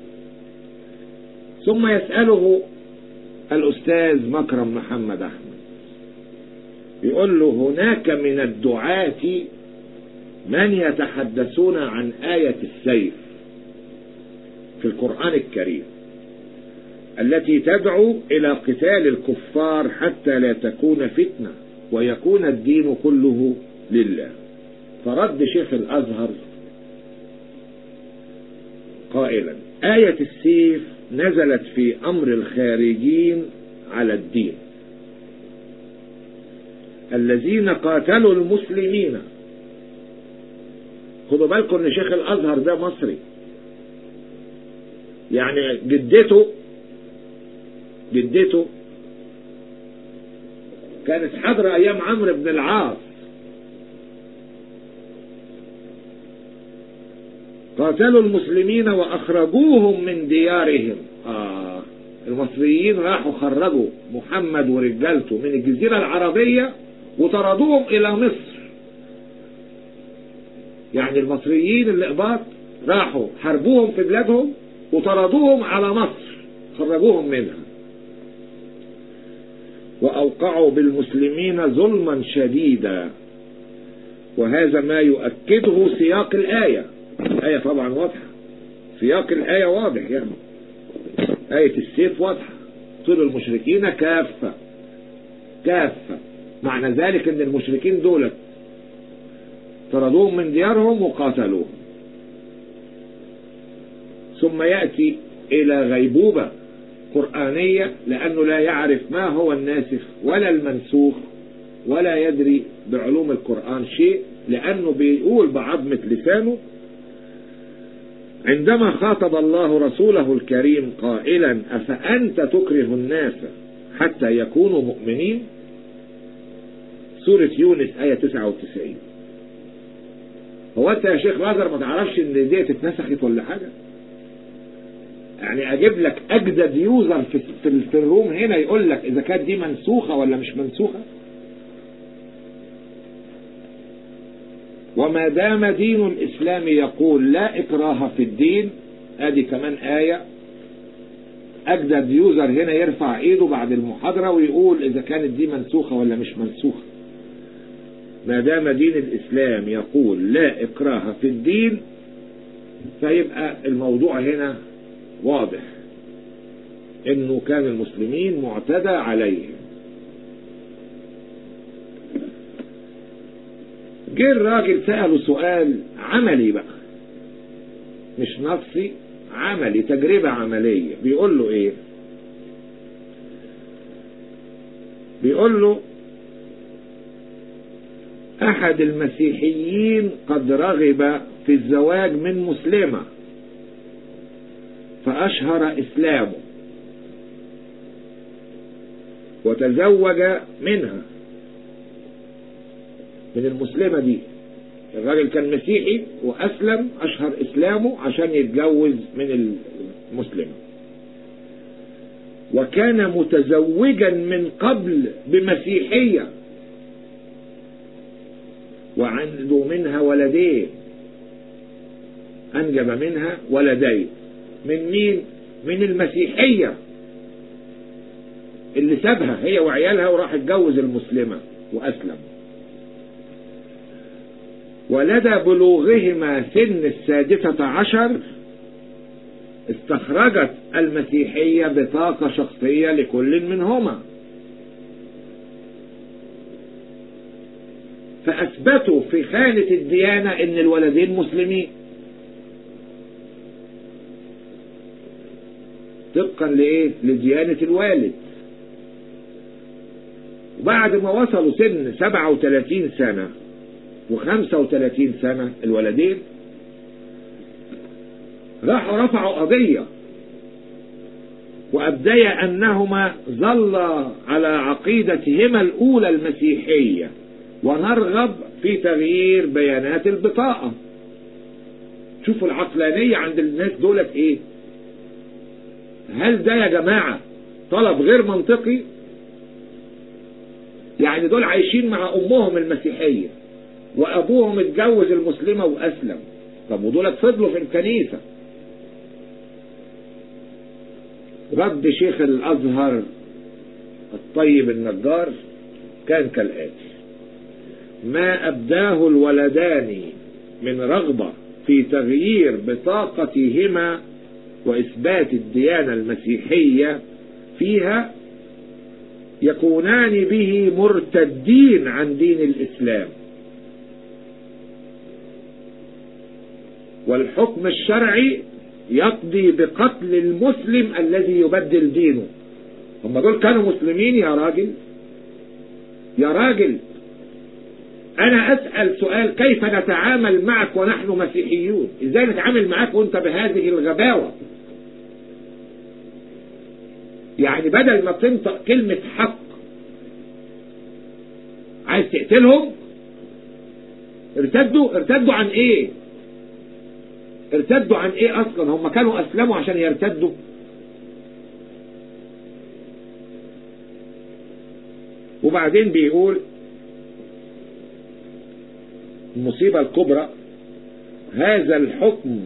ثم يسأله الأستاذ مكرم محمد أحمد يقول له هناك من الدعاة من يتحدثون عن آية السيف في القرآن الكريم التي تدعو إلى قتال الكفار حتى لا تكون فتنة ويكون الدين كله لله فرد شيخ الأزهر قائلا آية السيف نزلت في أمر الخارجين على الدين الذين قاتلوا المسلمين خدوا بالكم ان شيخ الازهر ده مصري يعني جدته جدته كانت حاضرة ايام عمرو بن العاص قاتلوا المسلمين واخرجوهم من ديارهم آه المصريين راحوا خرجوا محمد ورجالته من الجزيرة العربية وطردوهم الى مصر يعني المصريين اللي قباط راحوا حاربوهم في بلادهم وطردوهم على مصر خرجوهم منها وأوقعوا بالمسلمين ظلما شديدا وهذا ما يؤكده سياق الآية الآية طبعا واضحة سياق الآية واضح يعني آية السيف واضحة طول المشركين كافة كافة معنى ذلك ان المشركين دولت طردوهم من ديارهم وقاتلوهم ثم يأتي إلى غيبوبة قرآنية لأنه لا يعرف ما هو الناسخ ولا المنسوخ ولا يدري بعلوم القرآن شيء لأنه بيقول بعظمة لسانه عندما خاطب الله رسوله الكريم قائلا أفأنت تكره الناس حتى يكونوا مؤمنين سورة يونس آية 99 هو انت يا شيخ لازر ما تعرفش ان دي اتنسخت ولا حاجة يعني اجيب لك اجدد يوزر في, في, في الروم هنا يقول لك اذا كانت دي منسوخة ولا مش منسوخة وما دام دين الاسلام يقول لا اكراه في الدين ادي كمان آية اجدد يوزر هنا يرفع ايده بعد المحاضرة ويقول اذا كانت دي منسوخة ولا مش منسوخة ما دام دين الإسلام يقول لا إكراه في الدين فيبقى الموضوع هنا واضح انه كان المسلمين معتدى عليهم جه الراجل سأله سؤال عملي بقى مش نفسي عملي تجربة عملية بيقول له ايه بيقول له احد المسيحيين قد رغب في الزواج من مسلمة فأشهر إسلامه وتزوج منها من المسلمة دي الراجل كان مسيحي وأسلم أشهر إسلامه عشان يتجوز من المسلمة وكان متزوجا من قبل بمسيحية وعنده منها ولدين أنجب منها ولدين من مين من المسيحية اللي سابها هي وعيالها وراح اتجوز المسلمة وأسلم ولدى بلوغهما سن السادسة عشر استخرجت المسيحية بطاقة شخصية لكل منهما فأثبتوا في خانة الديانة ان الولدين مسلمين طبقا لإيه لديانة الوالد وبعد ما وصلوا سن 37 سنة و35 سنة الولدين راحوا رفعوا قضية وأبدي أنهما ظل على عقيدتهما الأولى المسيحية ونرغب في تغيير بيانات البطاقة شوفوا العقلانية عند الناس دولت ايه هل ده يا جماعة طلب غير منطقي يعني دول عايشين مع امهم المسيحية وابوهم اتجوز المسلمة واسلم طب ودول فضلوا في الكنيسة رد شيخ الازهر الطيب النجار كان كالآتي ما أبداه الولدان من رغبة في تغيير بطاقتهما وإثبات الديانة المسيحية فيها يكونان به مرتدين عن دين الإسلام والحكم الشرعي يقضي بقتل المسلم الذي يبدل دينه هم دول كانوا مسلمين يا راجل يا راجل انا اسأل سؤال كيف نتعامل معك ونحن مسيحيون ازاي نتعامل معك وانت بهذه الغباوة يعني بدل ما تنطق كلمة حق عايز تقتلهم ارتدوا ارتدوا عن ايه ارتدوا عن ايه اصلا هم كانوا اسلموا عشان يرتدوا وبعدين بيقول المصيبة الكبرى هذا الحكم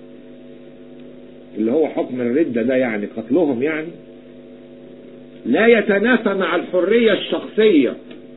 اللي هو حكم الردة ده يعني قتلهم يعني لا يتنافى مع الحرية الشخصية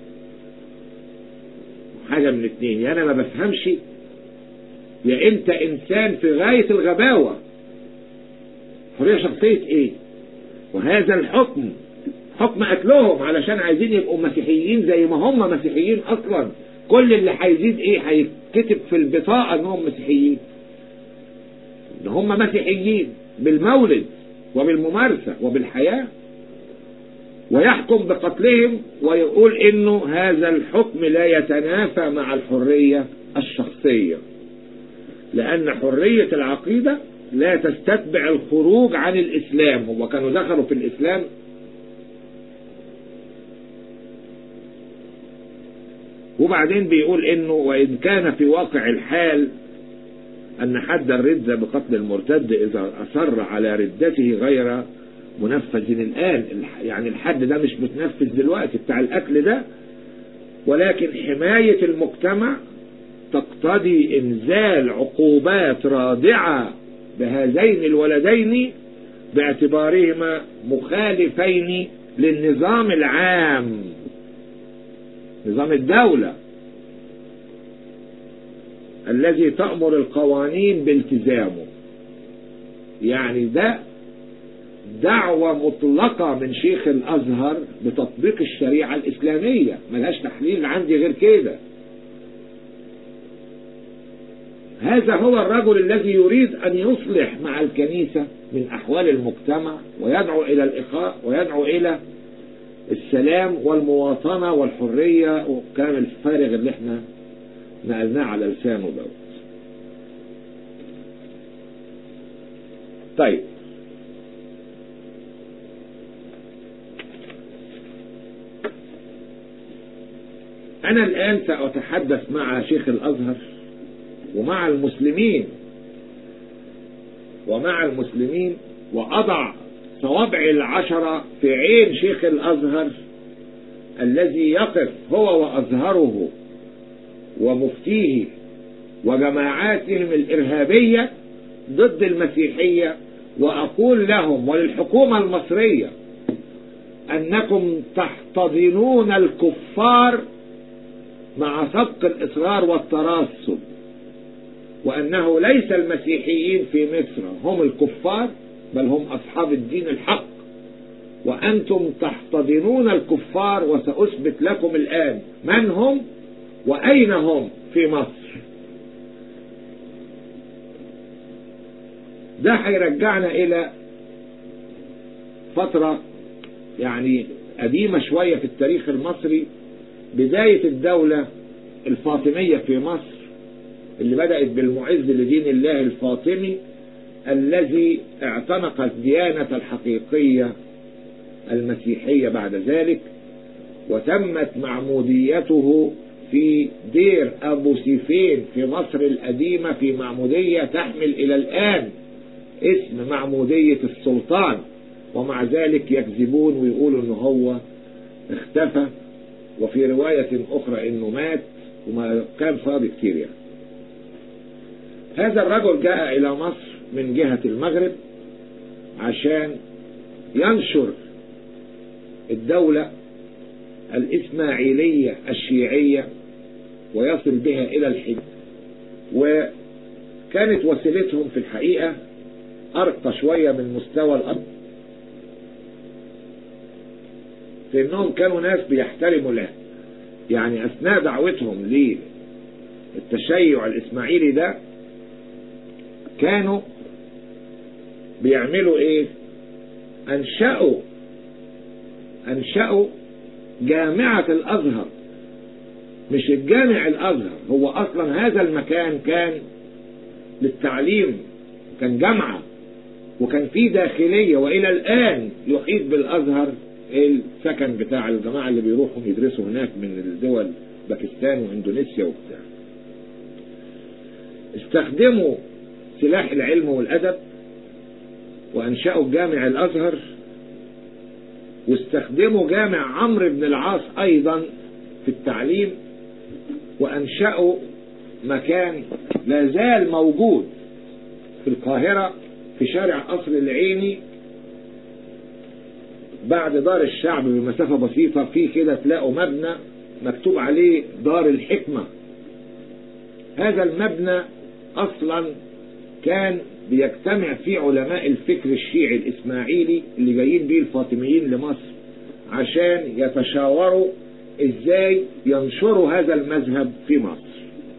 حاجة من اتنين يعني انا ما بفهمش يا انت انسان في غاية الغباوة حرية شخصية ايه وهذا الحكم حكم قتلهم علشان عايزين يبقوا مسيحيين زي ما هم مسيحيين اصلا كل اللي هيزيد ايه هيتكتب في البطاقة انهم مسيحيين ان هم مسيحيين بالمولد وبالممارسة وبالحياة ويحكم بقتلهم ويقول انه هذا الحكم لا يتنافى مع الحرية الشخصية لان حرية العقيدة لا تستتبع الخروج عن الاسلام هم كانوا دخلوا في الاسلام وبعدين بيقول انه وان كان في واقع الحال ان حد الردة بقتل المرتد اذا اصر على ردته غير منفذ الان يعني الحد ده مش متنفذ دلوقتي بتاع القتل ده ولكن حماية المجتمع تقتضي انزال عقوبات رادعة بهذين الولدين باعتبارهما مخالفين للنظام العام نظام الدولة الذي تأمر القوانين بالتزامه يعني ده دعوة مطلقة من شيخ الأزهر بتطبيق الشريعة الإسلامية ملهاش تحليل عندي غير كده هذا هو الرجل الذي يريد أن يصلح مع الكنيسة من أحوال المجتمع ويدعو إلى الإخاء ويدعو إلى السلام والمواطنة والحرية والكلام الفارغ اللي احنا نقلناه على لسانه دوت طيب أنا الآن سأتحدث مع شيخ الأزهر ومع المسلمين ومع المسلمين وأضع صوابع العشرة في عين شيخ الأزهر الذي يقف هو وأزهره ومفتيه وجماعاتهم الإرهابية ضد المسيحية وأقول لهم وللحكومة المصرية أنكم تحتضنون الكفار مع سبق الإصرار والترصد وأنه ليس المسيحيين في مصر هم الكفار بل هم أصحاب الدين الحق وأنتم تحتضنون الكفار وسأثبت لكم الآن من هم وأين هم في مصر ده هيرجعنا إلى فترة يعني قديمة شوية في التاريخ المصري بداية الدولة الفاطمية في مصر اللي بدأت بالمعز لدين الله الفاطمي الذي اعتنق الديانة الحقيقية المسيحية بعد ذلك وتمت معموديته في دير أبو سيفين في مصر القديمة في معمودية تحمل إلى الآن اسم معمودية السلطان ومع ذلك يكذبون ويقولوا انه هو اختفى وفي رواية اخرى انه مات وما كان فاضي كتير يعني هذا الرجل جاء الى مصر من جهة المغرب عشان ينشر الدولة الإسماعيلية الشيعية ويصل بها إلى الحج وكانت وسيلتهم في الحقيقة أرقى شوية من مستوى الأرض في انهم كانوا ناس بيحترموا له يعني اثناء دعوتهم للتشيع الاسماعيلي ده كانوا بيعملوا ايه انشأوا انشأوا جامعة الازهر مش الجامع الازهر هو اصلا هذا المكان كان للتعليم كان جامعة وكان فيه داخلية والى الان يحيط بالازهر السكن بتاع الجماعة اللي بيروحوا يدرسوا هناك من الدول باكستان واندونيسيا وبتاع استخدموا سلاح العلم والأدب وأنشأوا جامع الأزهر واستخدموا جامع عمرو بن العاص أيضا في التعليم وأنشأوا مكان لا زال موجود في القاهرة في شارع قصر العيني بعد دار الشعب بمسافة بسيطة في كده تلاقوا مبنى مكتوب عليه دار الحكمة هذا المبنى أصلا كان بيجتمع فيه علماء الفكر الشيعي الإسماعيلي اللي جايين بيه الفاطميين لمصر عشان يتشاوروا ازاي ينشروا هذا المذهب في مصر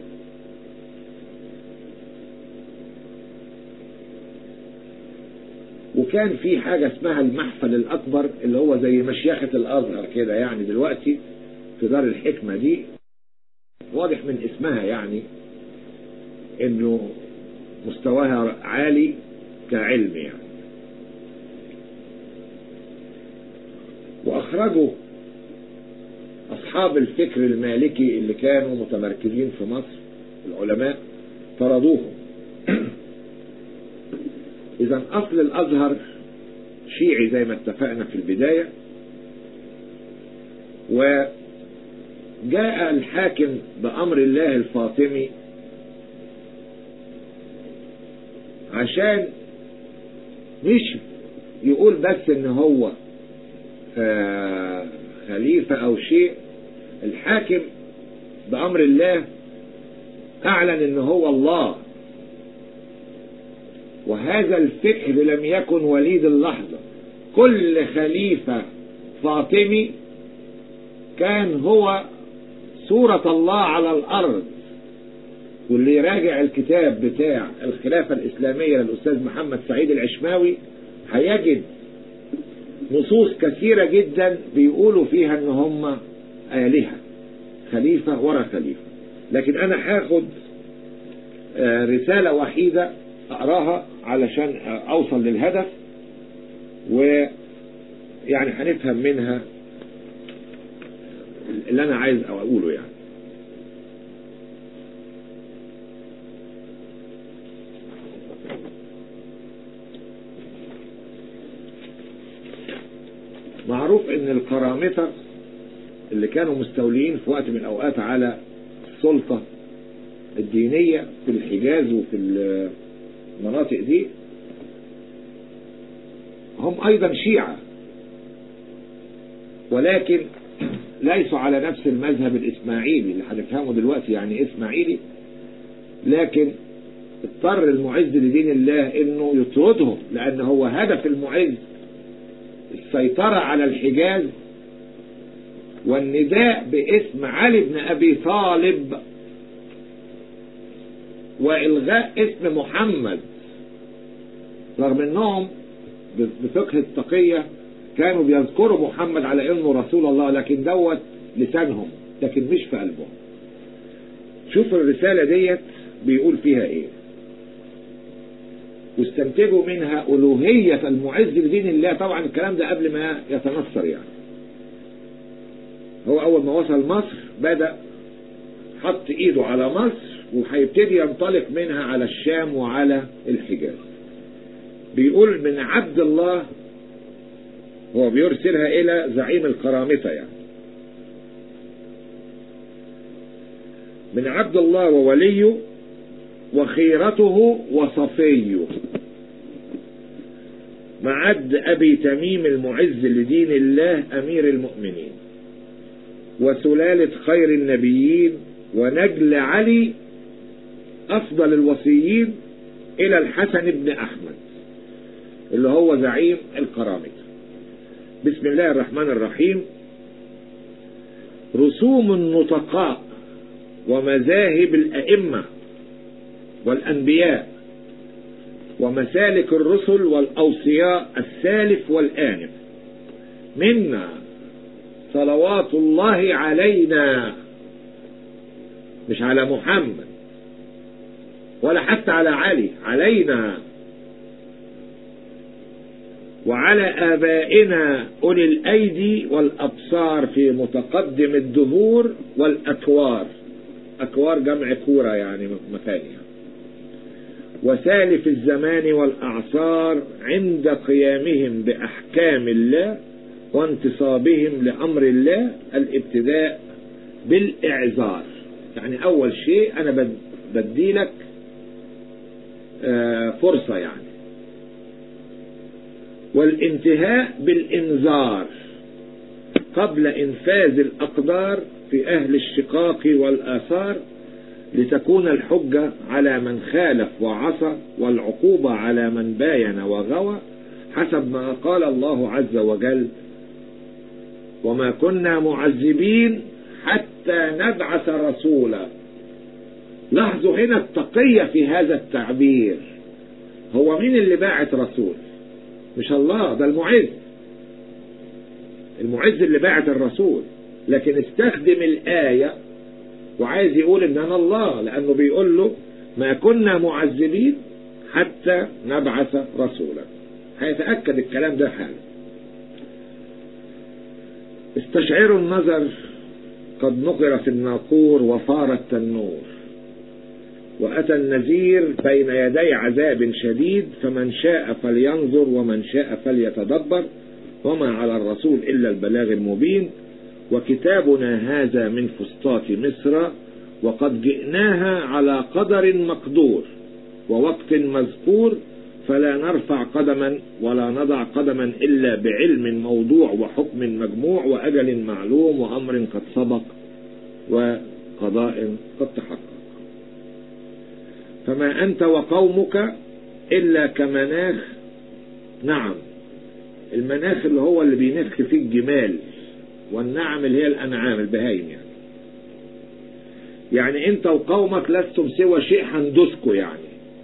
وكان في حاجة اسمها المحفل الأكبر اللي هو زي مشيخة الأزهر كده يعني دلوقتي في دار الحكمة دي واضح من اسمها يعني انه مستواها عالي كعلم يعني واخرجوا اصحاب الفكر المالكي اللي كانوا متمركزين في مصر العلماء طردوهم اذا اصل الازهر شيعي زي ما اتفقنا في البداية وجاء الحاكم بامر الله الفاطمي عشان مش يقول بس ان هو آه خليفة او شيء الحاكم بامر الله اعلن ان هو الله وهذا الفكر لم يكن وليد اللحظة كل خليفة فاطمي كان هو سورة الله على الأرض واللي يراجع الكتاب بتاع الخلافة الإسلامية للأستاذ محمد سعيد العشماوي هيجد نصوص كثيرة جدا بيقولوا فيها ان هم آلهة خليفة ورا خليفة لكن انا هاخد رسالة وحيدة اقراها علشان اوصل للهدف ويعني هنفهم منها اللي انا عايز اقوله يعني معروف ان القرامطة اللي كانوا مستولين في وقت من الاوقات على السلطة الدينية في الحجاز وفي المناطق دي هم ايضا شيعة ولكن ليسوا على نفس المذهب الاسماعيلي اللي هنفهمه دلوقتي يعني اسماعيلي لكن اضطر المعز لدين الله انه يطردهم لان هو هدف المعز السيطرة على الحجاز والنداء باسم علي بن ابي طالب والغاء اسم محمد رغم انهم بفقه التقية كانوا بيذكروا محمد على انه رسول الله لكن دوت لسانهم لكن مش في قلبهم شوف الرسالة ديت بيقول فيها ايه واستنتجوا منها ألوهية المعز لدين الله طبعا الكلام ده قبل ما يتنصر يعني هو أول ما وصل مصر بدأ حط إيده على مصر وهيبتدي ينطلق منها على الشام وعلى الحجاز بيقول من عبد الله هو بيرسلها إلى زعيم القرامطة يعني من عبد الله ووليه وخيرته وصفيه معد أبي تميم المعز لدين الله أمير المؤمنين وسلالة خير النبيين ونجل علي أفضل الوصيين إلى الحسن بن أحمد اللي هو زعيم القرامطة بسم الله الرحمن الرحيم رسوم النطقاء ومذاهب الأئمة والأنبياء ومسالك الرسل والأوصياء السالف والآنف منا صلوات الله علينا مش على محمد ولا حتى على علي علينا وعلى آبائنا أولي الأيدي والأبصار في متقدم الدهور والأكوار أكوار جمع كورة يعني مكانها وسالف الزمان والأعصار عند قيامهم بأحكام الله وانتصابهم لأمر الله الابتداء بالإعذار يعني أول شيء أنا بدي لك فرصة يعني والانتهاء بالإنذار قبل إنفاذ الأقدار في أهل الشقاق والآثار لتكون الحجة على من خالف وعصى والعقوبة على من باين وغوى حسب ما قال الله عز وجل وما كنا معذبين حتى نبعث رسولا لاحظوا هنا التقية في هذا التعبير هو مين اللي باعت رسول مش الله ده المعز المعز اللي باعت الرسول لكن استخدم الآية وعايز يقول ان انا الله لانه بيقول له ما كنا معذبين حتى نبعث رسولا هيتأكد الكلام ده حالا استشعروا النظر قد نقر في الناقور وفار التنور وأتى النذير بين يدي عذاب شديد فمن شاء فلينظر ومن شاء فليتدبر وما على الرسول إلا البلاغ المبين وكتابنا هذا من فسطاط مصر وقد جئناها على قدر مقدور ووقت مذكور فلا نرفع قدما ولا نضع قدما إلا بعلم موضوع وحكم مجموع وأجل معلوم وأمر قد سبق وقضاء قد تحقق فما أنت وقومك إلا كمناخ نعم المناخ اللي هو اللي بينخ فيه الجمال والنعم اللي هي الأنعام البهايم يعني يعني أنت وقومك لستم سوى شيء هندسكوا يعني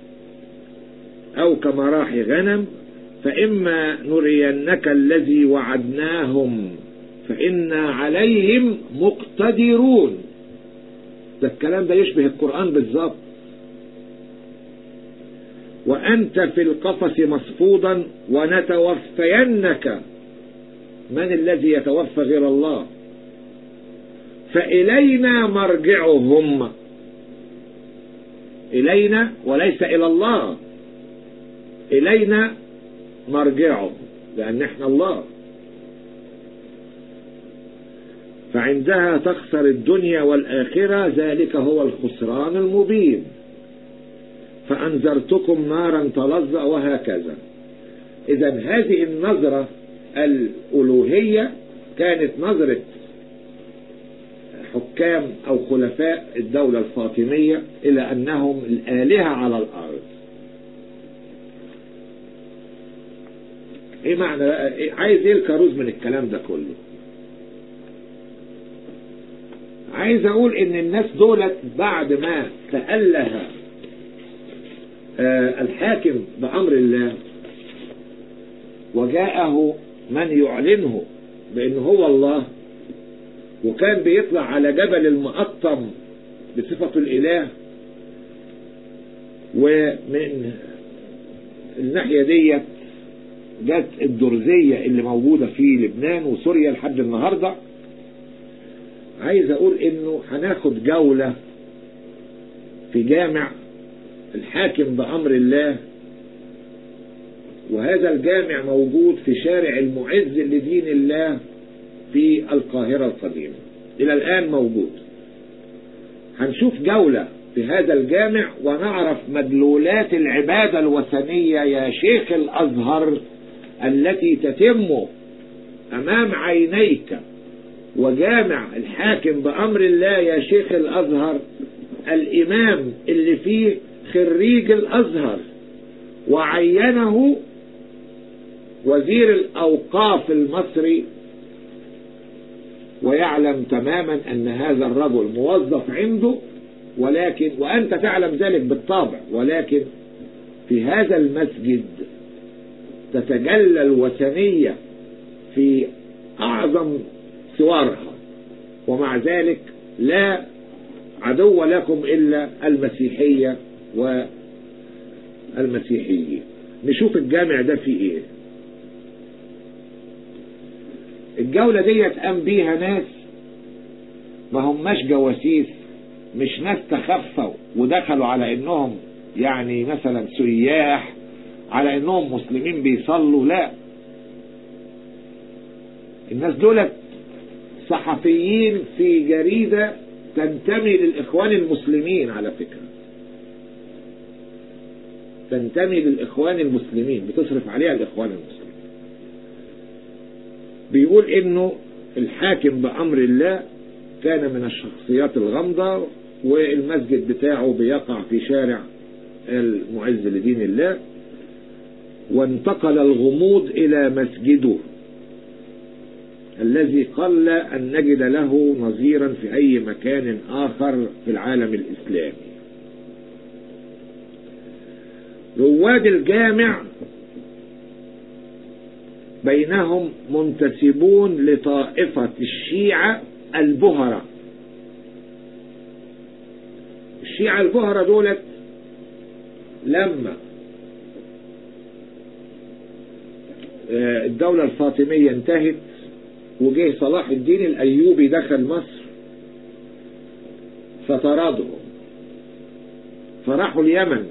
أو كمراحي غنم فإما نرينك الذي وعدناهم فإنا عليهم مقتدرون ده الكلام ده يشبه القرآن بالظبط وأنت في القفص مصفودا ونتوفينك من الذي يتوفى غير الله فإلينا مرجعهم إلينا وليس إلى الله إلينا مرجعهم لأن احنا الله فعندها تخسر الدنيا والآخرة ذلك هو الخسران المبين فأنذرتكم نارا تلظى وهكذا إذا هذه النظرة الألوهية كانت نظرة حكام أو خلفاء الدولة الفاطمية إلى أنهم الآلهة على الأرض إيه معنى إيه عايز إيه الكاروز من الكلام ده كله عايز أقول إن الناس دولت بعد ما تأله آه الحاكم بأمر الله وجاءه من يعلنه بأنه هو الله وكان بيطلع على جبل المقطم بصفة الإله ومن الناحية ديت جت الدرزية اللي موجودة في لبنان وسوريا لحد النهاردة عايز أقول إنه هناخد جولة في جامع الحاكم بأمر الله وهذا الجامع موجود في شارع المعز لدين الله في القاهرة القديمة إلى الآن موجود هنشوف جولة في هذا الجامع ونعرف مدلولات العبادة الوثنية يا شيخ الأزهر التي تتم أمام عينيك وجامع الحاكم بأمر الله يا شيخ الأزهر الإمام اللي فيه خريج الأزهر وعينه وزير الأوقاف المصري ويعلم تماما أن هذا الرجل موظف عنده ولكن وأنت تعلم ذلك بالطبع ولكن في هذا المسجد تتجلى الوثنية في أعظم صورها ومع ذلك لا عدو لكم إلا المسيحية والمسيحيين نشوف الجامع ده فيه ايه الجولة ديت قام بيها ناس ما هماش جواسيس مش ناس تخفوا ودخلوا على انهم يعني مثلا سياح على انهم مسلمين بيصلوا لا الناس دولت صحفيين في جريدة تنتمي للإخوان المسلمين على فكرة تنتمي للإخوان المسلمين بتصرف عليها الإخوان المسلمين بيقول إنه الحاكم بأمر الله كان من الشخصيات الغامضة والمسجد بتاعه بيقع في شارع المعز لدين الله وانتقل الغموض إلى مسجده الذي قل أن نجد له نظيرا في أي مكان آخر في العالم الإسلامي رواد الجامع بينهم منتسبون لطائفة الشيعة البهرة الشيعة البهرة دولت لما الدولة الفاطمية انتهت وجه صلاح الدين الأيوبي دخل مصر فطردهم فراحوا اليمن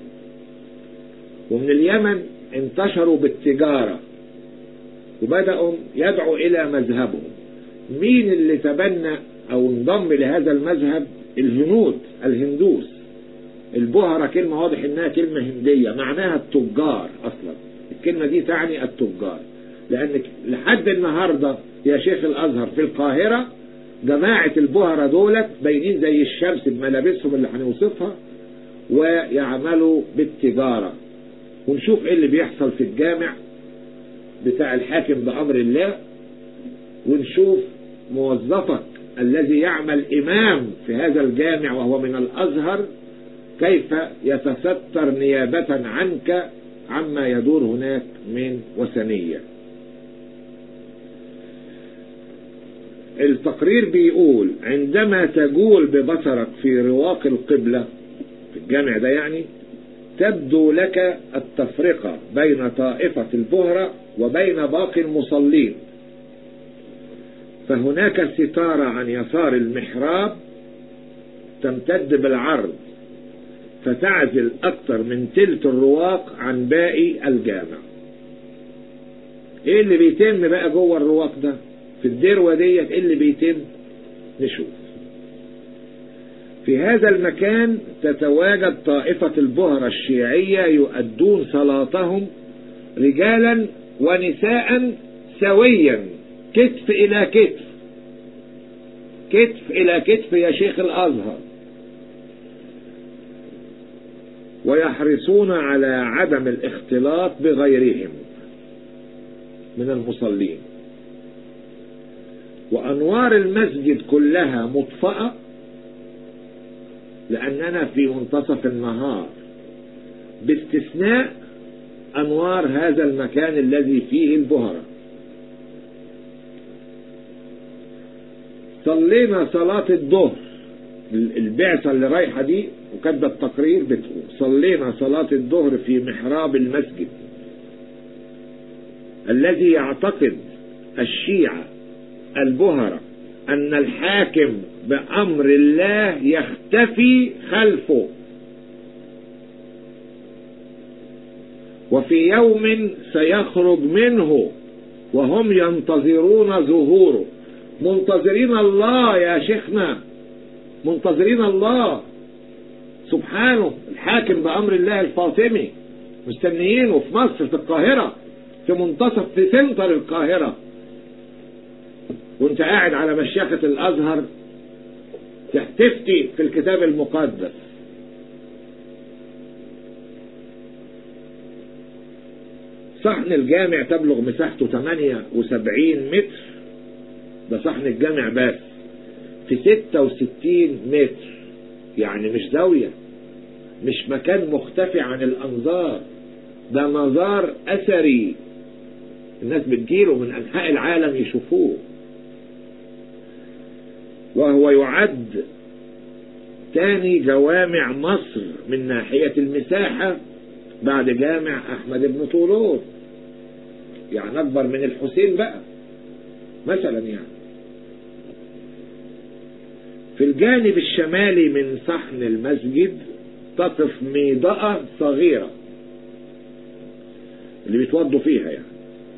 ومن اليمن انتشروا بالتجارة وبدأوا يدعوا إلى مذهبهم مين اللي تبنى أو انضم لهذا المذهب الهنود الهندوس البهرة كلمة واضح انها كلمة هندية معناها التجار اصلا الكلمة دي تعني التجار لان لحد النهاردة يا شيخ الازهر في القاهرة جماعة البهرة دولت باينين زي الشمس بملابسهم اللي هنوصفها ويعملوا بالتجارة ونشوف ايه اللي بيحصل في الجامع بتاع الحاكم بأمر الله ونشوف موظفك الذي يعمل إمام في هذا الجامع وهو من الأزهر كيف يتستر نيابة عنك عما يدور هناك من وثنية التقرير بيقول عندما تجول ببصرك في رواق القبلة في الجامع ده يعني تبدو لك التفرقة بين طائفة البهرة وبين باقي المصلين فهناك ستارة عن يسار المحراب تمتد بالعرض فتعزل أكثر من تلت الرواق عن باقي الجامع ايه اللي بيتم بقى جوه الرواق ده في الدروة ديت ايه اللي بيتم نشوف في هذا المكان تتواجد طائفة البهرة الشيعية يؤدون صلاتهم رجالا ونساء سويا كتف إلى كتف كتف إلى كتف يا شيخ الأزهر ويحرصون على عدم الاختلاط بغيرهم من المصلين وأنوار المسجد كلها مطفأة لأننا في منتصف النهار باستثناء أنوار هذا المكان الذي فيه البهرة صلينا صلاة الظهر البعثة اللي رايحة دي وكاتبة التقرير بتقول صلينا صلاة الظهر في محراب المسجد الذي يعتقد الشيعة البهرة أن الحاكم بأمر الله يختفي خلفه وفي يوم سيخرج منه وهم ينتظرون ظهوره منتظرين الله يا شيخنا منتظرين الله سبحانه الحاكم بأمر الله الفاطمي مستنيينه في مصر في القاهرة في منتصف في سنتر القاهرة وانت قاعد على مشيخة الأزهر تفتي في الكتاب المقدس صحن الجامع تبلغ مساحته 78 متر ده صحن الجامع بس في 66 متر يعني مش زاوية مش مكان مختفي عن الأنظار ده مزار أثري الناس بتجيله من أنحاء العالم يشوفوه وهو يعد تاني جوامع مصر من ناحية المساحة بعد جامع أحمد بن طولون يعني أكبر من الحسين بقى مثلا يعني في الجانب الشمالي من صحن المسجد تقف ميضأة صغيرة اللي بيتوضوا فيها يعني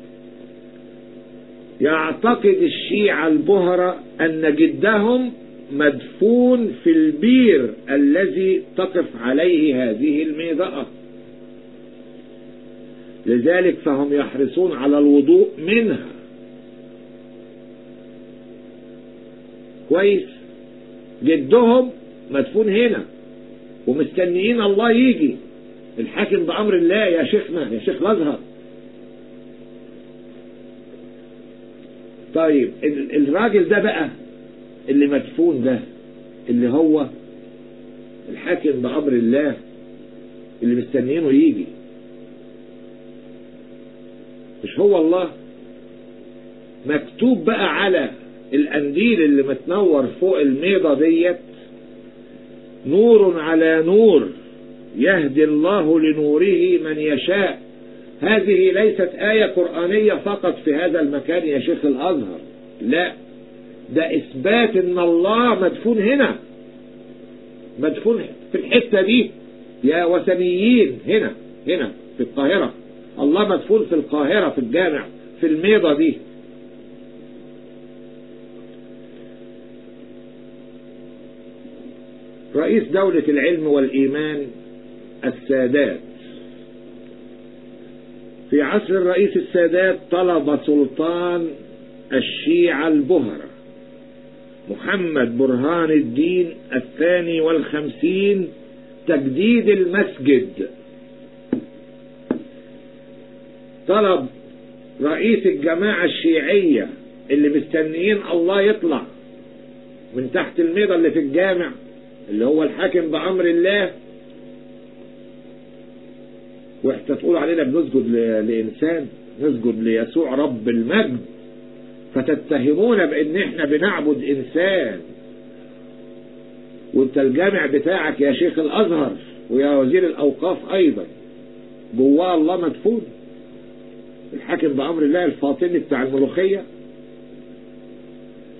يعتقد الشيعة البهرة أن جدهم مدفون في البير الذي تقف عليه هذه الميضأة لذلك فهم يحرصون على الوضوء منها كويس جدهم مدفون هنا ومستنيين الله يجي الحاكم بأمر الله يا شيخنا يا شيخ الأزهر طيب الراجل ده بقى اللي مدفون ده اللي هو الحاكم بأمر الله اللي مستنيينه يجي مش هو الله مكتوب بقى على القنديل اللي متنور فوق الميضة ديت نور على نور يهدي الله لنوره من يشاء هذه ليست آية قرآنية فقط في هذا المكان يا شيخ الأزهر لا ده إثبات إن الله مدفون هنا مدفون في الحتة دي يا وثنيين هنا هنا في القاهرة الله مدفون في القاهرة في الجامع في الميضة دي رئيس دولة العلم والإيمان السادات في عصر الرئيس السادات طلب سلطان الشيعة البهرة محمد برهان الدين الثاني والخمسين تجديد المسجد طلب رئيس الجماعة الشيعية اللي مستنيين الله يطلع من تحت الميضة اللي في الجامع اللي هو الحاكم بأمر الله واحنا تقول علينا بنسجد لإنسان نسجد ليسوع رب المجد فتتهمون بأن احنا بنعبد إنسان وانت الجامع بتاعك يا شيخ الأزهر ويا وزير الأوقاف أيضا جواه الله مدفون الحاكم بأمر الله الفاطمي بتاع الملوخية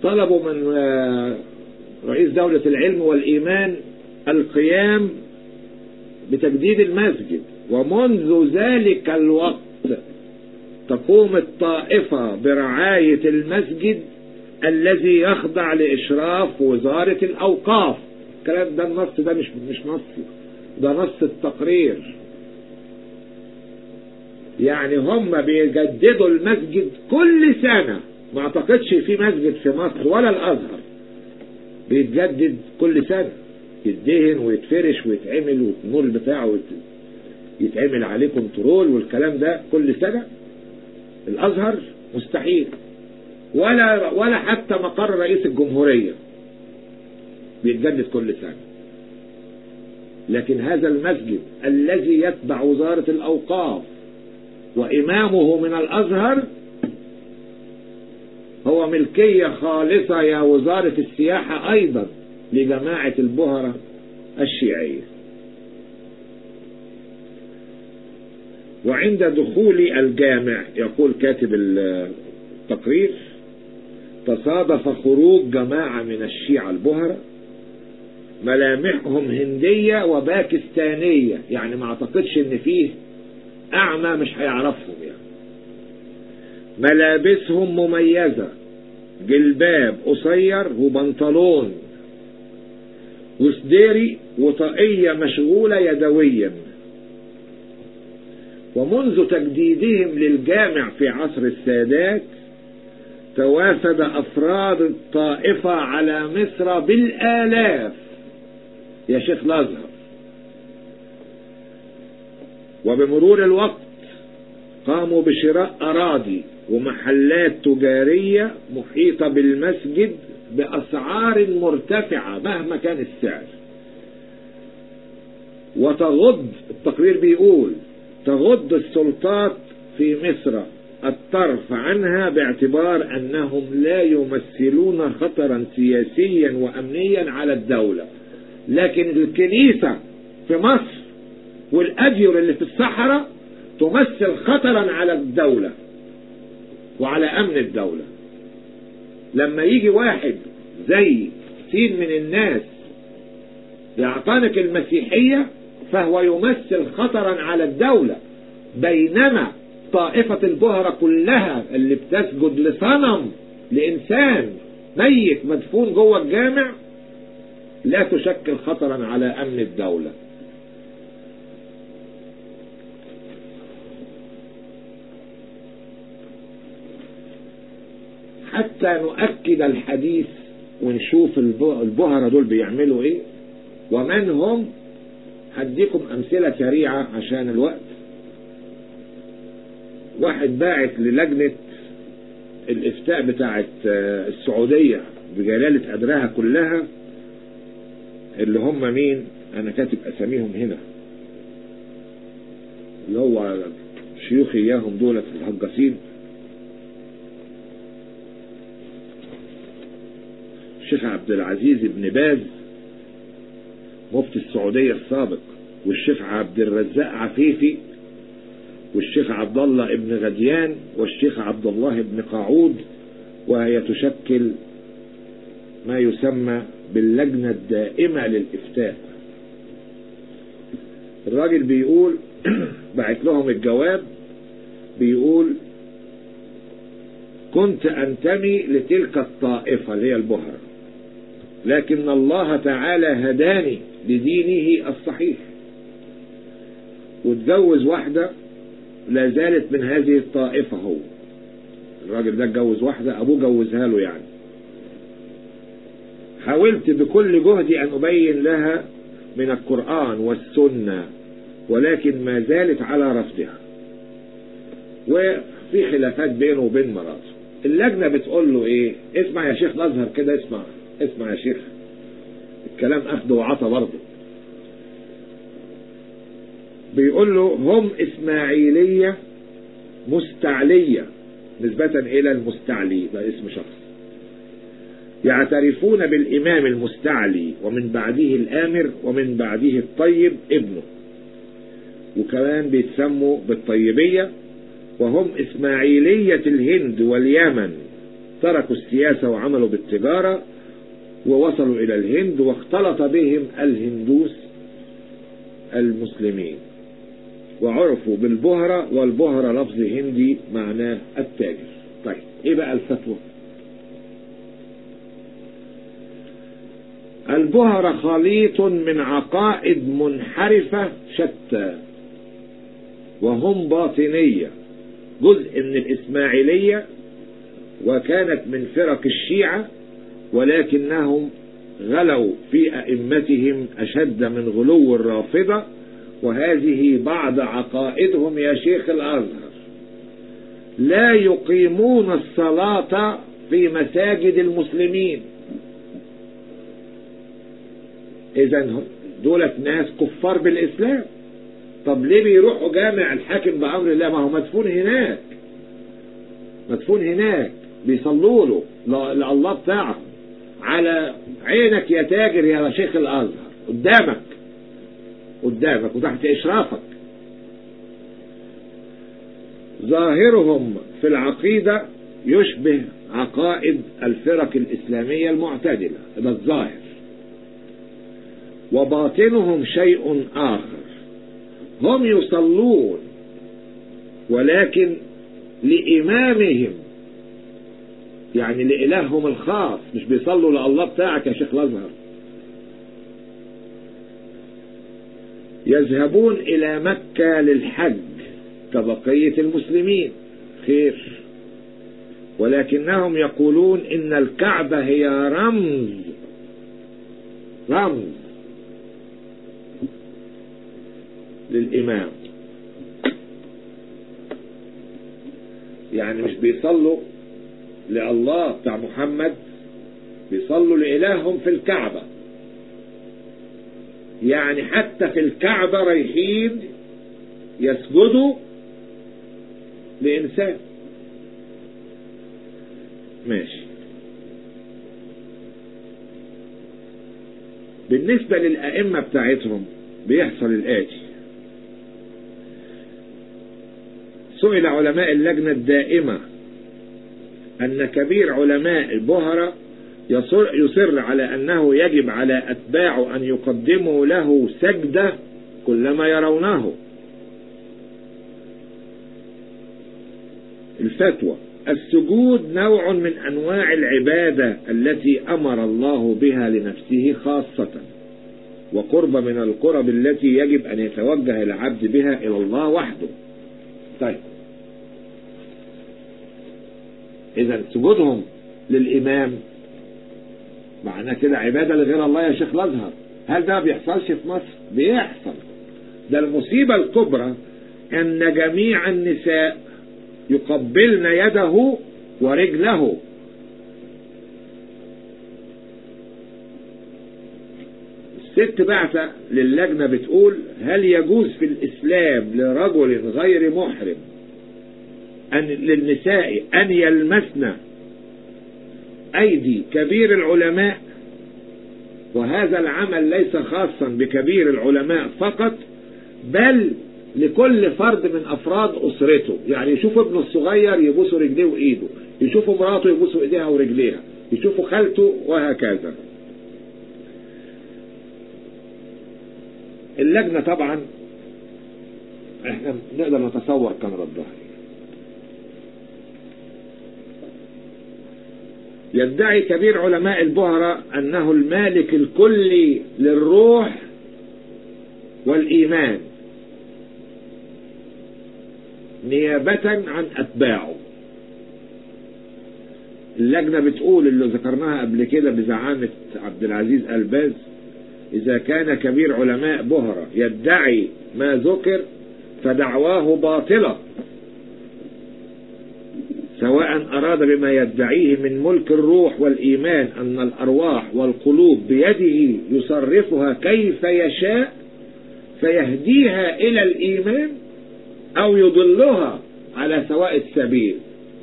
طلبوا من رئيس دولة العلم والإيمان القيام بتجديد المسجد ومنذ ذلك الوقت تقوم الطائفة برعاية المسجد الذي يخضع لإشراف وزارة الأوقاف الكلام ده النص ده مش مش نص ده نص التقرير يعني هم بيجددوا المسجد كل سنة ما اعتقدش في مسجد في مصر ولا الازهر بيتجدد كل سنة يدهن ويتفرش ويتعمل والنور بتاعه يتعمل عليه كنترول والكلام ده كل سنة الازهر مستحيل ولا ولا حتى مقر رئيس الجمهورية بيتجدد كل سنة لكن هذا المسجد الذي يتبع وزارة الأوقاف وإمامه من الأزهر هو ملكية خالصة يا وزارة السياحة أيضا لجماعة البهرة الشيعية وعند دخول الجامع يقول كاتب التقرير تصادف خروج جماعة من الشيعة البهرة ملامحهم هندية وباكستانية يعني ما اعتقدش ان فيه اعمى مش هيعرفهم يعني ملابسهم مميزة جلباب قصير وبنطلون وسديري وطاقية مشغولة يدويا ومنذ تجديدهم للجامع في عصر السادات توافد أفراد الطائفة على مصر بالآلاف يا شيخ الأزهر وبمرور الوقت قاموا بشراء أراضي ومحلات تجارية محيطة بالمسجد بأسعار مرتفعة مهما كان السعر وتغض التقرير بيقول تغض السلطات في مصر الطرف عنها باعتبار أنهم لا يمثلون خطرا سياسيا وأمنيا على الدولة لكن الكنيسة في مصر والأدير اللي في الصحراء تمثل خطرا على الدولة وعلى أمن الدولة لما يجي واحد زي سين من الناس يعتنق المسيحية فهو يمثل خطرا على الدولة بينما طائفة البهرة كلها اللي بتسجد لصنم لإنسان ميت مدفون جوه الجامع لا تشكل خطرا على أمن الدولة حتى نؤكد الحديث ونشوف البهرة دول بيعملوا ايه ومن هم هديكم امثلة سريعة عشان الوقت واحد باعت للجنة الافتاء بتاعت السعودية بجلالة قدرها كلها اللي هم مين انا كاتب اساميهم هنا اللي هو شيوخ اياهم دولة الهجاسين الشيخ عبد العزيز بن باز مفتي السعودية السابق والشيخ عبد الرزاق عفيفي والشيخ عبد الله ابن غديان والشيخ عبد الله ابن قاعود وهي تشكل ما يسمى باللجنة الدائمة للإفتاء الراجل بيقول بعت لهم الجواب بيقول كنت أنتمي لتلك الطائفة اللي هي البهرة لكن الله تعالى هداني لدينه الصحيح واتجوز واحدة لا زالت من هذه الطائفة هو الراجل ده اتجوز واحدة أبوه جوزها له يعني حاولت بكل جهدي أن أبين لها من القرآن والسنة ولكن ما زالت على رفضها وفي خلافات بينه وبين مراته اللجنة بتقول له ايه اسمع يا شيخ الازهر كده اسمع اسمع يا شيخ الكلام اخده وعطى برضه بيقول له هم اسماعيلية مستعلية نسبة الى المستعلي ده اسم شخص يعترفون بالامام المستعلي ومن بعده الامر ومن بعده الطيب ابنه وكمان بيتسموا بالطيبية وهم إسماعيلية الهند واليمن تركوا السياسة وعملوا بالتجارة ووصلوا إلى الهند واختلط بهم الهندوس المسلمين وعرفوا بالبهرة والبهرة لفظ هندي معناه التاجر طيب ايه بقى الفتوى البهرة خليط من عقائد منحرفة شتى وهم باطنية جزء من الإسماعيلية وكانت من فرق الشيعة ولكنهم غلوا في أئمتهم أشد من غلو الرافضة وهذه بعض عقائدهم يا شيخ الأزهر لا يقيمون الصلاة في مساجد المسلمين إذا دولة ناس كفار بالإسلام طب ليه بيروحوا جامع الحاكم بأمر الله ما هو مدفون هناك مدفون هناك بيصلوا له لله بتاعهم على عينك يا تاجر يا شيخ الأزهر قدامك قدامك وتحت إشرافك ظاهرهم في العقيدة يشبه عقائد الفرق الإسلامية المعتدلة ده الظاهر وباطنهم شيء آخر هم يصلون ولكن لإمامهم يعني لإلههم الخاص مش بيصلوا لله بتاعك يا شيخ الأزهر يذهبون إلى مكة للحج كبقية المسلمين خير ولكنهم يقولون إن الكعبة هي رمز رمز للإمام يعني مش بيصلوا لله بتاع محمد بيصلوا لإلههم في الكعبة يعني حتى في الكعبة رايحين يسجدوا لإنسان ماشي بالنسبة للأئمة بتاعتهم بيحصل الآتي سئل علماء اللجنة الدائمة أن كبير علماء البهرة يصر, يصر على أنه يجب على أتباعه أن يقدموا له سجدة كلما يرونه الفتوى السجود نوع من أنواع العبادة التي أمر الله بها لنفسه خاصة وقرب من القرب التي يجب أن يتوجه العبد بها إلى الله وحده طيب إذا سجودهم للإمام معناه كده عبادة لغير الله يا شيخ الأزهر هل ده بيحصلش في مصر بيحصل ده المصيبة الكبرى أن جميع النساء يقبلن يده ورجله الست بعثة للجنة بتقول هل يجوز في الإسلام لرجل غير محرم أن للنساء أن يلمسن أيدي كبير العلماء وهذا العمل ليس خاصا بكبير العلماء فقط بل لكل فرد من أفراد أسرته يعني يشوف ابنه الصغير يبوسوا رجليه وإيده يشوفوا مراته يبوسوا إيديها ورجليها يشوفوا خالته وهكذا اللجنة طبعا احنا نقدر نتصور كان ردها يدعي كبير علماء البهرة أنه المالك الكلي للروح والإيمان نيابة عن أتباعه اللجنة بتقول اللي ذكرناها قبل كده بزعامة عبد العزيز الباز إذا كان كبير علماء بهرة يدعي ما ذكر فدعواه باطلة سواء أراد بما يدعيه من ملك الروح والإيمان أن الأرواح والقلوب بيده يصرفها كيف يشاء فيهديها إلى الإيمان أو يضلها على سواء السبيل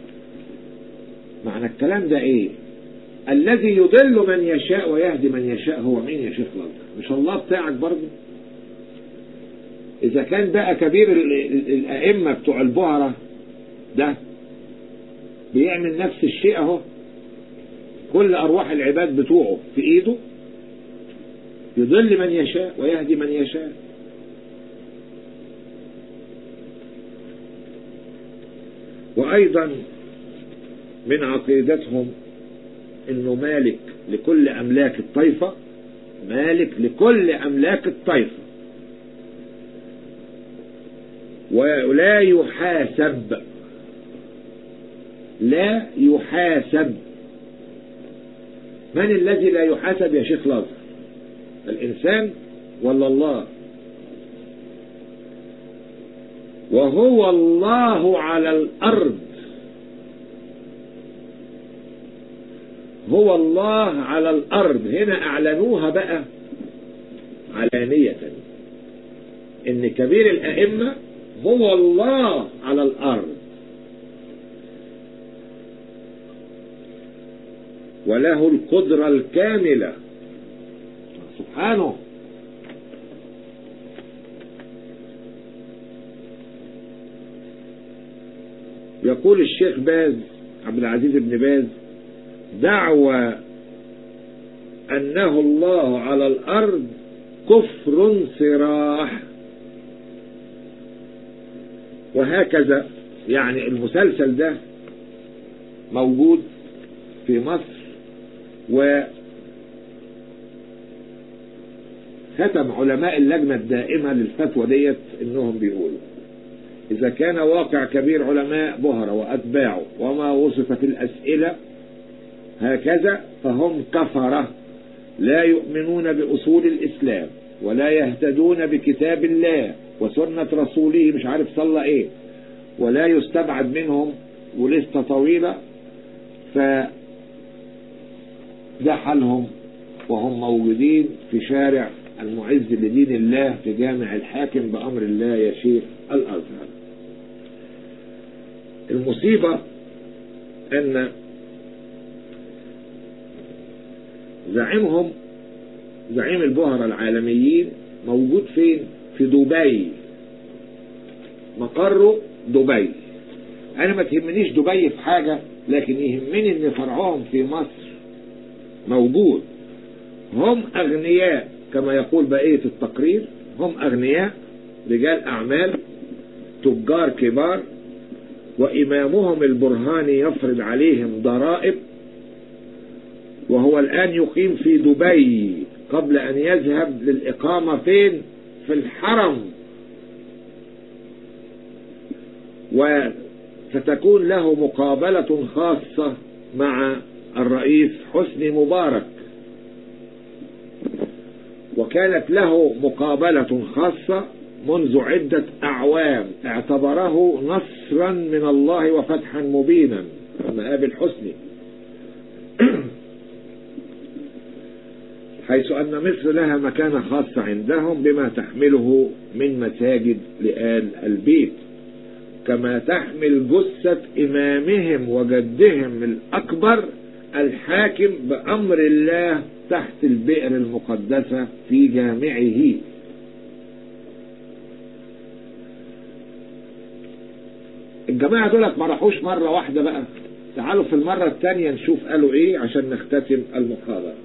معنى الكلام ده إيه الذي يضل من يشاء ويهدي من يشاء هو مين يا شيخ الله مش الله بتاعك برضه إذا كان بقى كبير الأئمة بتوع البهرة ده بيعمل نفس الشيء اهو كل أرواح العباد بتوعه في إيده يضل من يشاء ويهدي من يشاء وأيضا من عقيدتهم انه مالك لكل املاك الطائفة مالك لكل املاك الطائفة ولا يحاسب لا يحاسب من الذي لا يحاسب يا شيخ لازر الإنسان ولا الله وهو الله على الأرض هو الله على الأرض هنا أعلنوها بقى علانية إن كبير الأئمة هو الله على الأرض وله القدرة الكاملة سبحانه يقول الشيخ باز عبد العزيز بن باز دعوى أنه الله على الأرض كفر صراح وهكذا يعني المسلسل ده موجود في مصر و ختم علماء اللجنة الدائمة للفتوى ديت انهم بيقولوا اذا كان واقع كبير علماء بهرة واتباعه وما وصف في الاسئلة هكذا فهم كفرة لا يؤمنون بأصول الإسلام ولا يهتدون بكتاب الله وسنة رسوله مش عارف صلى ايه ولا يستبعد منهم ولسه طويلة ف ده حالهم وهم موجودين في شارع المعز لدين الله في جامع الحاكم بأمر الله يا شيخ الأزهر المصيبة أن زعيمهم زعيم البهرة العالميين موجود فين في دبي مقره دبي انا ما تهمنيش دبي في حاجة لكن يهمني ان فرعهم في مصر موجود هم اغنياء كما يقول بقية التقرير هم اغنياء رجال اعمال تجار كبار وامامهم البرهاني يفرض عليهم ضرائب وهو الآن يقيم في دبي قبل أن يذهب للإقامة فين في الحرم وستكون له مقابلة خاصة مع الرئيس حسني مبارك وكانت له مقابلة خاصة منذ عدة أعوام اعتبره نصرا من الله وفتحا مبينا لما قابل حسني حيث أن مصر لها مكانة خاصة عندهم بما تحمله من مساجد لآل البيت كما تحمل جثة إمامهم وجدهم الأكبر الحاكم بأمر الله تحت البئر المقدسة في جامعه الجماعة دولت ما راحوش مرة واحدة بقى تعالوا في المرة الثانية نشوف قالوا ايه عشان نختتم المحاضرة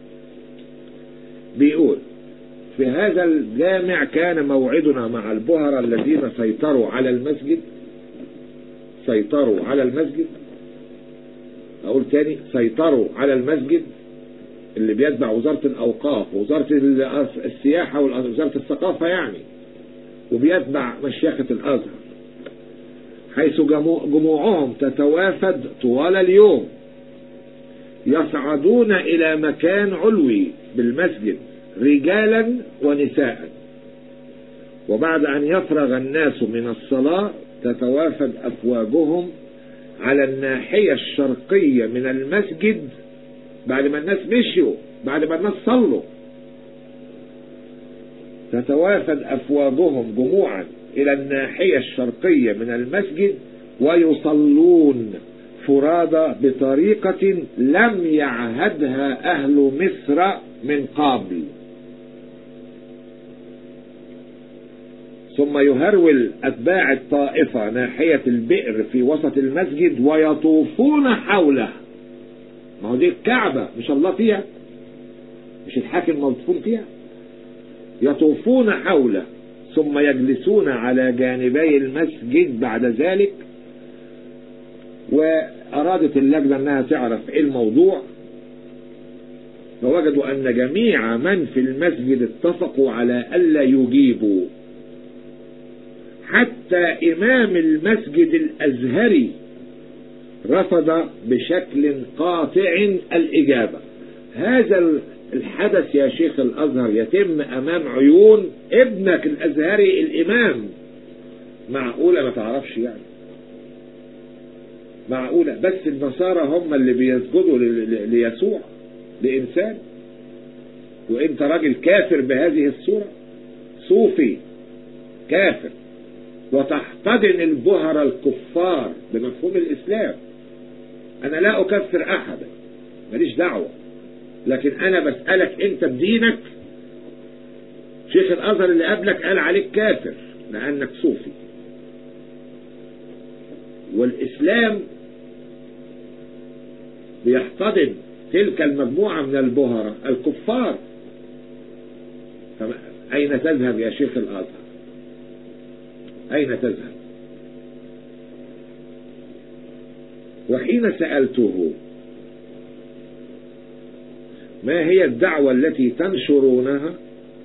بيقول في هذا الجامع كان موعدنا مع البهرة الذين سيطروا على المسجد سيطروا على المسجد أقول تاني سيطروا على المسجد اللي بيتبع وزارة الأوقاف ووزارة السياحة ووزارة الثقافة يعني وبيتبع مشيخة الأزهر حيث جموعهم تتوافد طوال اليوم يصعدون إلى مكان علوي بالمسجد رجالا ونساء وبعد أن يفرغ الناس من الصلاة تتوافد أفواجهم على الناحية الشرقية من المسجد بعد ما الناس مشيوا بعد ما الناس صلوا تتوافد أفواجهم جموعا إلى الناحية الشرقية من المسجد ويصلون فرادى بطريقة لم يعهدها أهل مصر من قبل ثم يهرول أتباع الطائفة ناحية البئر في وسط المسجد ويطوفون حوله ما هو دي الكعبة مش الله فيها مش الحاكم مدفون فيها يطوفون حوله ثم يجلسون على جانبي المسجد بعد ذلك وأرادت اللجنة أنها تعرف إيه الموضوع فوجدوا أن جميع من في المسجد اتفقوا على ألا يجيبوا حتى إمام المسجد الأزهري رفض بشكل قاطع الإجابة هذا الحدث يا شيخ الأزهر يتم أمام عيون ابنك الأزهري الإمام معقولة ما تعرفش يعني معقولة بس النصارى هم اللي بيسجدوا ليسوع لإنسان وانت راجل كافر بهذه الصورة صوفي كافر وتحتضن البهر الكفار بمفهوم الإسلام أنا لا أكفر أحدا ماليش دعوة لكن أنا بسألك أنت بدينك شيخ الأزهر اللي قبلك قال عليك كافر لأنك صوفي والإسلام بيحتضن تلك المجموعة من البهرة الكفار أين تذهب يا شيخ الأزهر أين تذهب وحين سألته ما هي الدعوة التي تنشرونها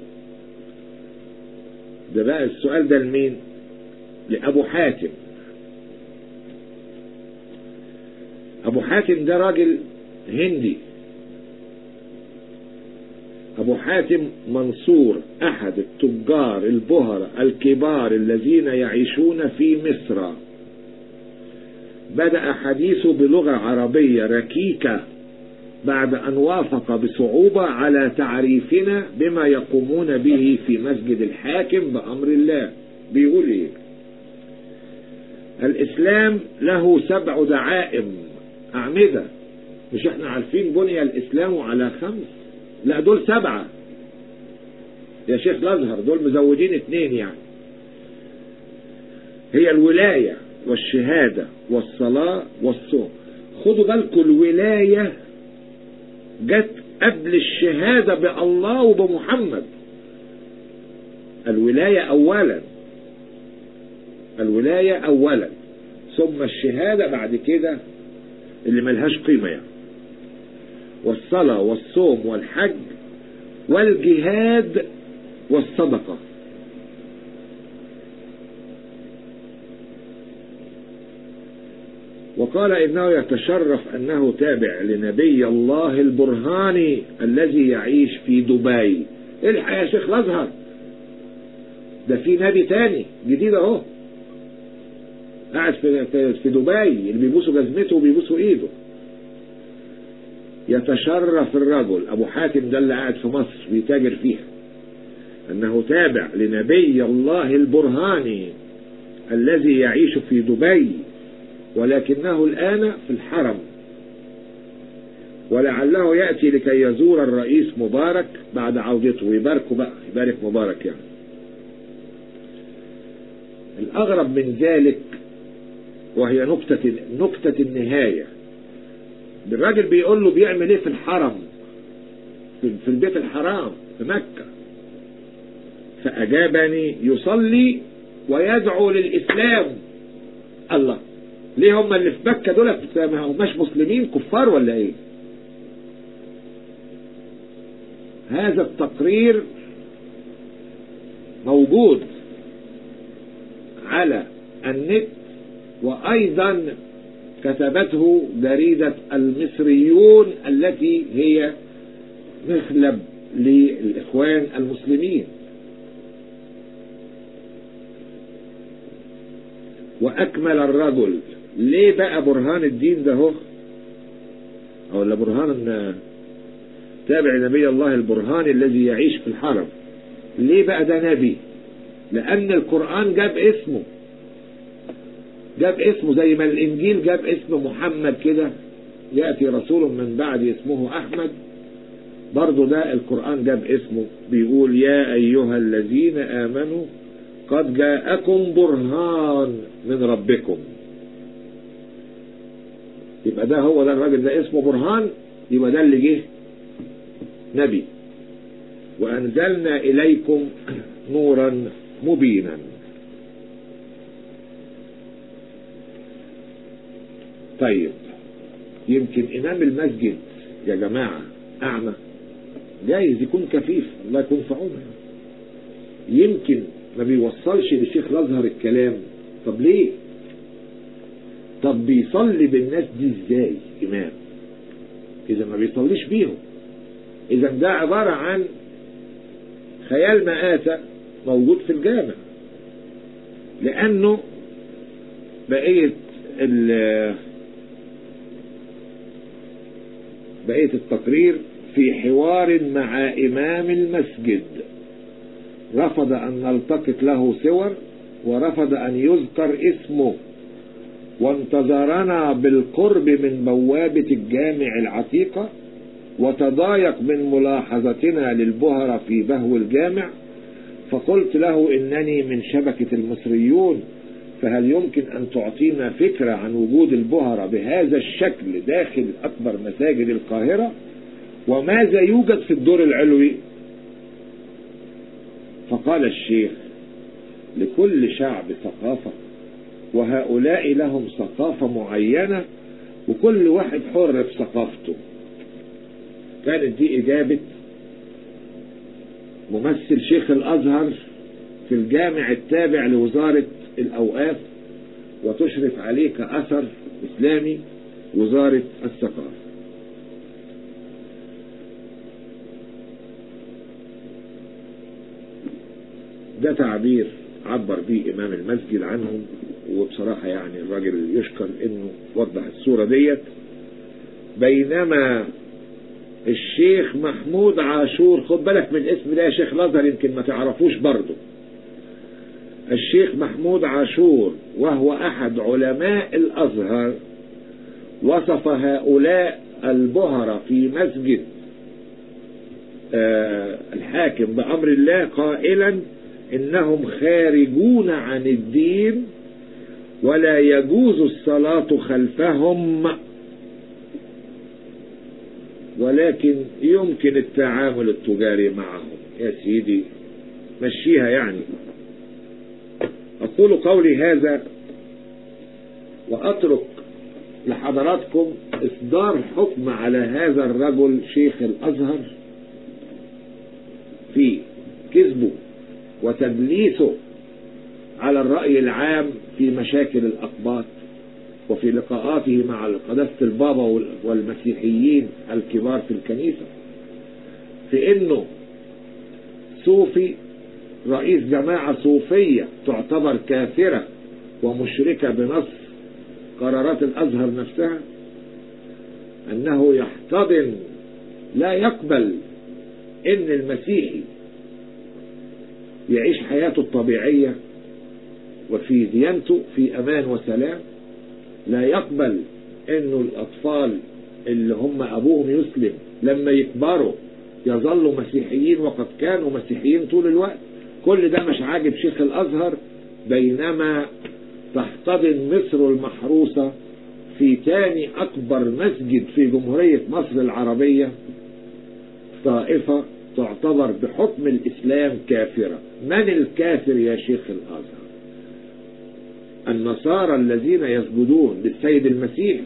ده بقى السؤال ده لمين لأبو حاتم أبو حاتم ده راجل هندي أبو حاتم منصور أحد التجار البهرة الكبار الذين يعيشون في مصر بدأ حديثه بلغة عربية ركيكة بعد أن وافق بصعوبة على تعريفنا بما يقومون به في مسجد الحاكم بأمر الله بيقول إيه الإسلام له سبع دعائم أعمدة مش احنا عارفين بني الإسلام على خمس لا دول سبعة يا شيخ الأزهر دول مزودين اتنين يعني هي الولاية والشهادة والصلاة والصوم خدوا بالكم الولاية جت قبل الشهادة بالله وبمحمد الولاية أولا الولاية أولا ثم الشهادة بعد كده اللي ملهاش قيمة يعني والصلاة والصوم والحج والجهاد والصدقة وقال إنه يتشرف أنه تابع لنبي الله البرهاني الذي يعيش في دبي الحق يا شيخ الأزهر ده في نبي تاني جديد اهو قاعد في, في, في دبي اللي بيبوسوا جزمته وبيبوسوا ايده يتشرف الرجل ابو حاتم ده اللي قاعد في مصر بيتاجر فيها انه تابع لنبي الله البرهاني الذي يعيش في دبي ولكنه الآن في الحرم ولعله يأتي لكي يزور الرئيس مبارك بعد عودته ويباركه بقى يبارك مبارك يعني الأغرب من ذلك وهي نقطة نقطة النهاية الراجل بيقول له بيعمل ايه في الحرم في البيت الحرام في مكة فأجابني يصلي ويدعو للإسلام الله ليه هم اللي في مكة دول ما هماش مسلمين كفار ولا ايه هذا التقرير موجود على النت وايضا كتبته جريدة المصريون التي هي مخلب للإخوان المسلمين وأكمل الرجل ليه بقى برهان الدين ده هو أو ولا برهان تابع نبي الله البرهان الذي يعيش في الحرم ليه بقى ده نبي لأن القرآن جاب اسمه جاب اسمه زي ما الإنجيل جاب اسم محمد كده يأتي رسول من بعد اسمه أحمد برضو ده القرآن جاب اسمه بيقول يا أيها الذين آمنوا قد جاءكم برهان من ربكم يبقى ده هو ده الراجل ده اسمه برهان يبقى ده اللي جه نبي وأنزلنا إليكم نورا مبينا طيب يمكن إمام المسجد يا جماعة أعمى جايز يكون كفيف الله يكون في عمره يمكن ما بيوصلش لشيخ الازهر الكلام طب ليه طب بيصلي بالناس دي ازاي امام اذا ما بيصليش بيهم اذا ده عبارة عن خيال مآتة موجود في الجامع لانه بقية بقية التقرير في حوار مع إمام المسجد رفض أن نلتقط له صور ورفض أن يذكر اسمه وانتظرنا بالقرب من بوابة الجامع العتيقة وتضايق من ملاحظتنا للبهرة في بهو الجامع فقلت له إنني من شبكة المصريون فهل يمكن أن تعطينا فكرة عن وجود البهرة بهذا الشكل داخل أكبر مساجد القاهرة وماذا يوجد في الدور العلوي فقال الشيخ لكل شعب ثقافة وهؤلاء لهم ثقافة معينة وكل واحد حر في ثقافته كانت دي إجابة ممثل شيخ الأزهر في الجامع التابع لوزارة الأوقاف وتشرف عليه كأثر إسلامي وزارة الثقافة ده تعبير عبر به إمام المسجد عنهم وبصراحة يعني الراجل يشكر إنه وضح الصورة ديت بينما الشيخ محمود عاشور خد بالك من الاسم ده يا شيخ الازهر يمكن ما تعرفوش برضه الشيخ محمود عاشور وهو أحد علماء الأزهر وصف هؤلاء البهرة في مسجد آه الحاكم بأمر الله قائلا إنهم خارجون عن الدين ولا يجوز الصلاة خلفهم ولكن يمكن التعامل التجاري معهم يا سيدي مشيها يعني أقول قولي هذا وأترك لحضراتكم إصدار حكم على هذا الرجل شيخ الأزهر في كذبه وتدليسه على الرأي العام في مشاكل الأقباط وفي لقاءاته مع قداسة البابا والمسيحيين الكبار في الكنيسة في انه صوفي رئيس جماعة صوفية تعتبر كافرة ومشركة بنص قرارات الأزهر نفسها أنه يحتضن لا يقبل إن المسيحي يعيش حياته الطبيعية وفي ديانته في أمان وسلام لا يقبل إنه الأطفال اللي هم أبوهم يسلم لما يكبروا يظلوا مسيحيين وقد كانوا مسيحيين طول الوقت كل ده مش عاجب شيخ الأزهر بينما تحتضن مصر المحروسة في تاني أكبر مسجد في جمهورية مصر العربية طائفة تعتبر بحكم الإسلام كافرة من الكافر يا شيخ الأزهر النصارى الذين يسجدون للسيد المسيح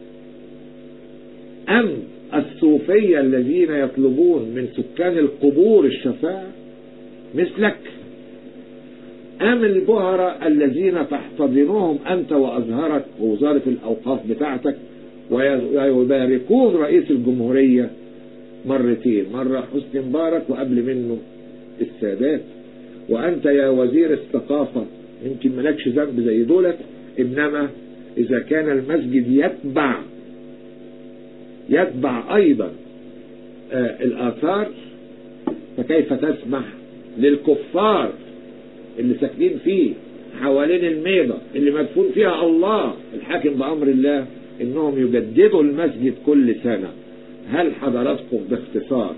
أم الصوفية الذين يطلبون من سكان القبور الشفاعة مثلك أم البهرة الذين تحتضنهم أنت وأزهرك ووزارة الأوقاف بتاعتك ويباركون رئيس الجمهورية مرتين مرة حسني مبارك وقبل منه السادات وأنت يا وزير الثقافة يمكن ملكش ذنب زي دولت إنما إذا كان المسجد يتبع يتبع أيضا آه الآثار فكيف تسمح للكفار اللي ساكنين فيه حوالين الميضة اللي مدفون فيها الله الحاكم بأمر الله إنهم يجددوا المسجد كل سنة هل حضراتكم باختصار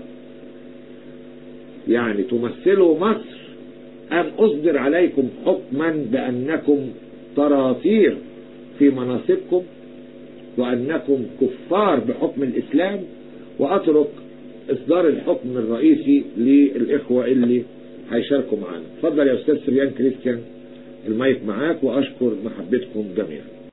يعني تمثلوا مصر أم أصدر عليكم حكما بأنكم طراطير في مناصبكم وأنكم كفار بحكم الإسلام وأترك إصدار الحكم الرئيسي للإخوة اللي هيشاركوا معانا اتفضل يا أستاذ سريان كريستيان المايك معاك وأشكر محبتكم جميعا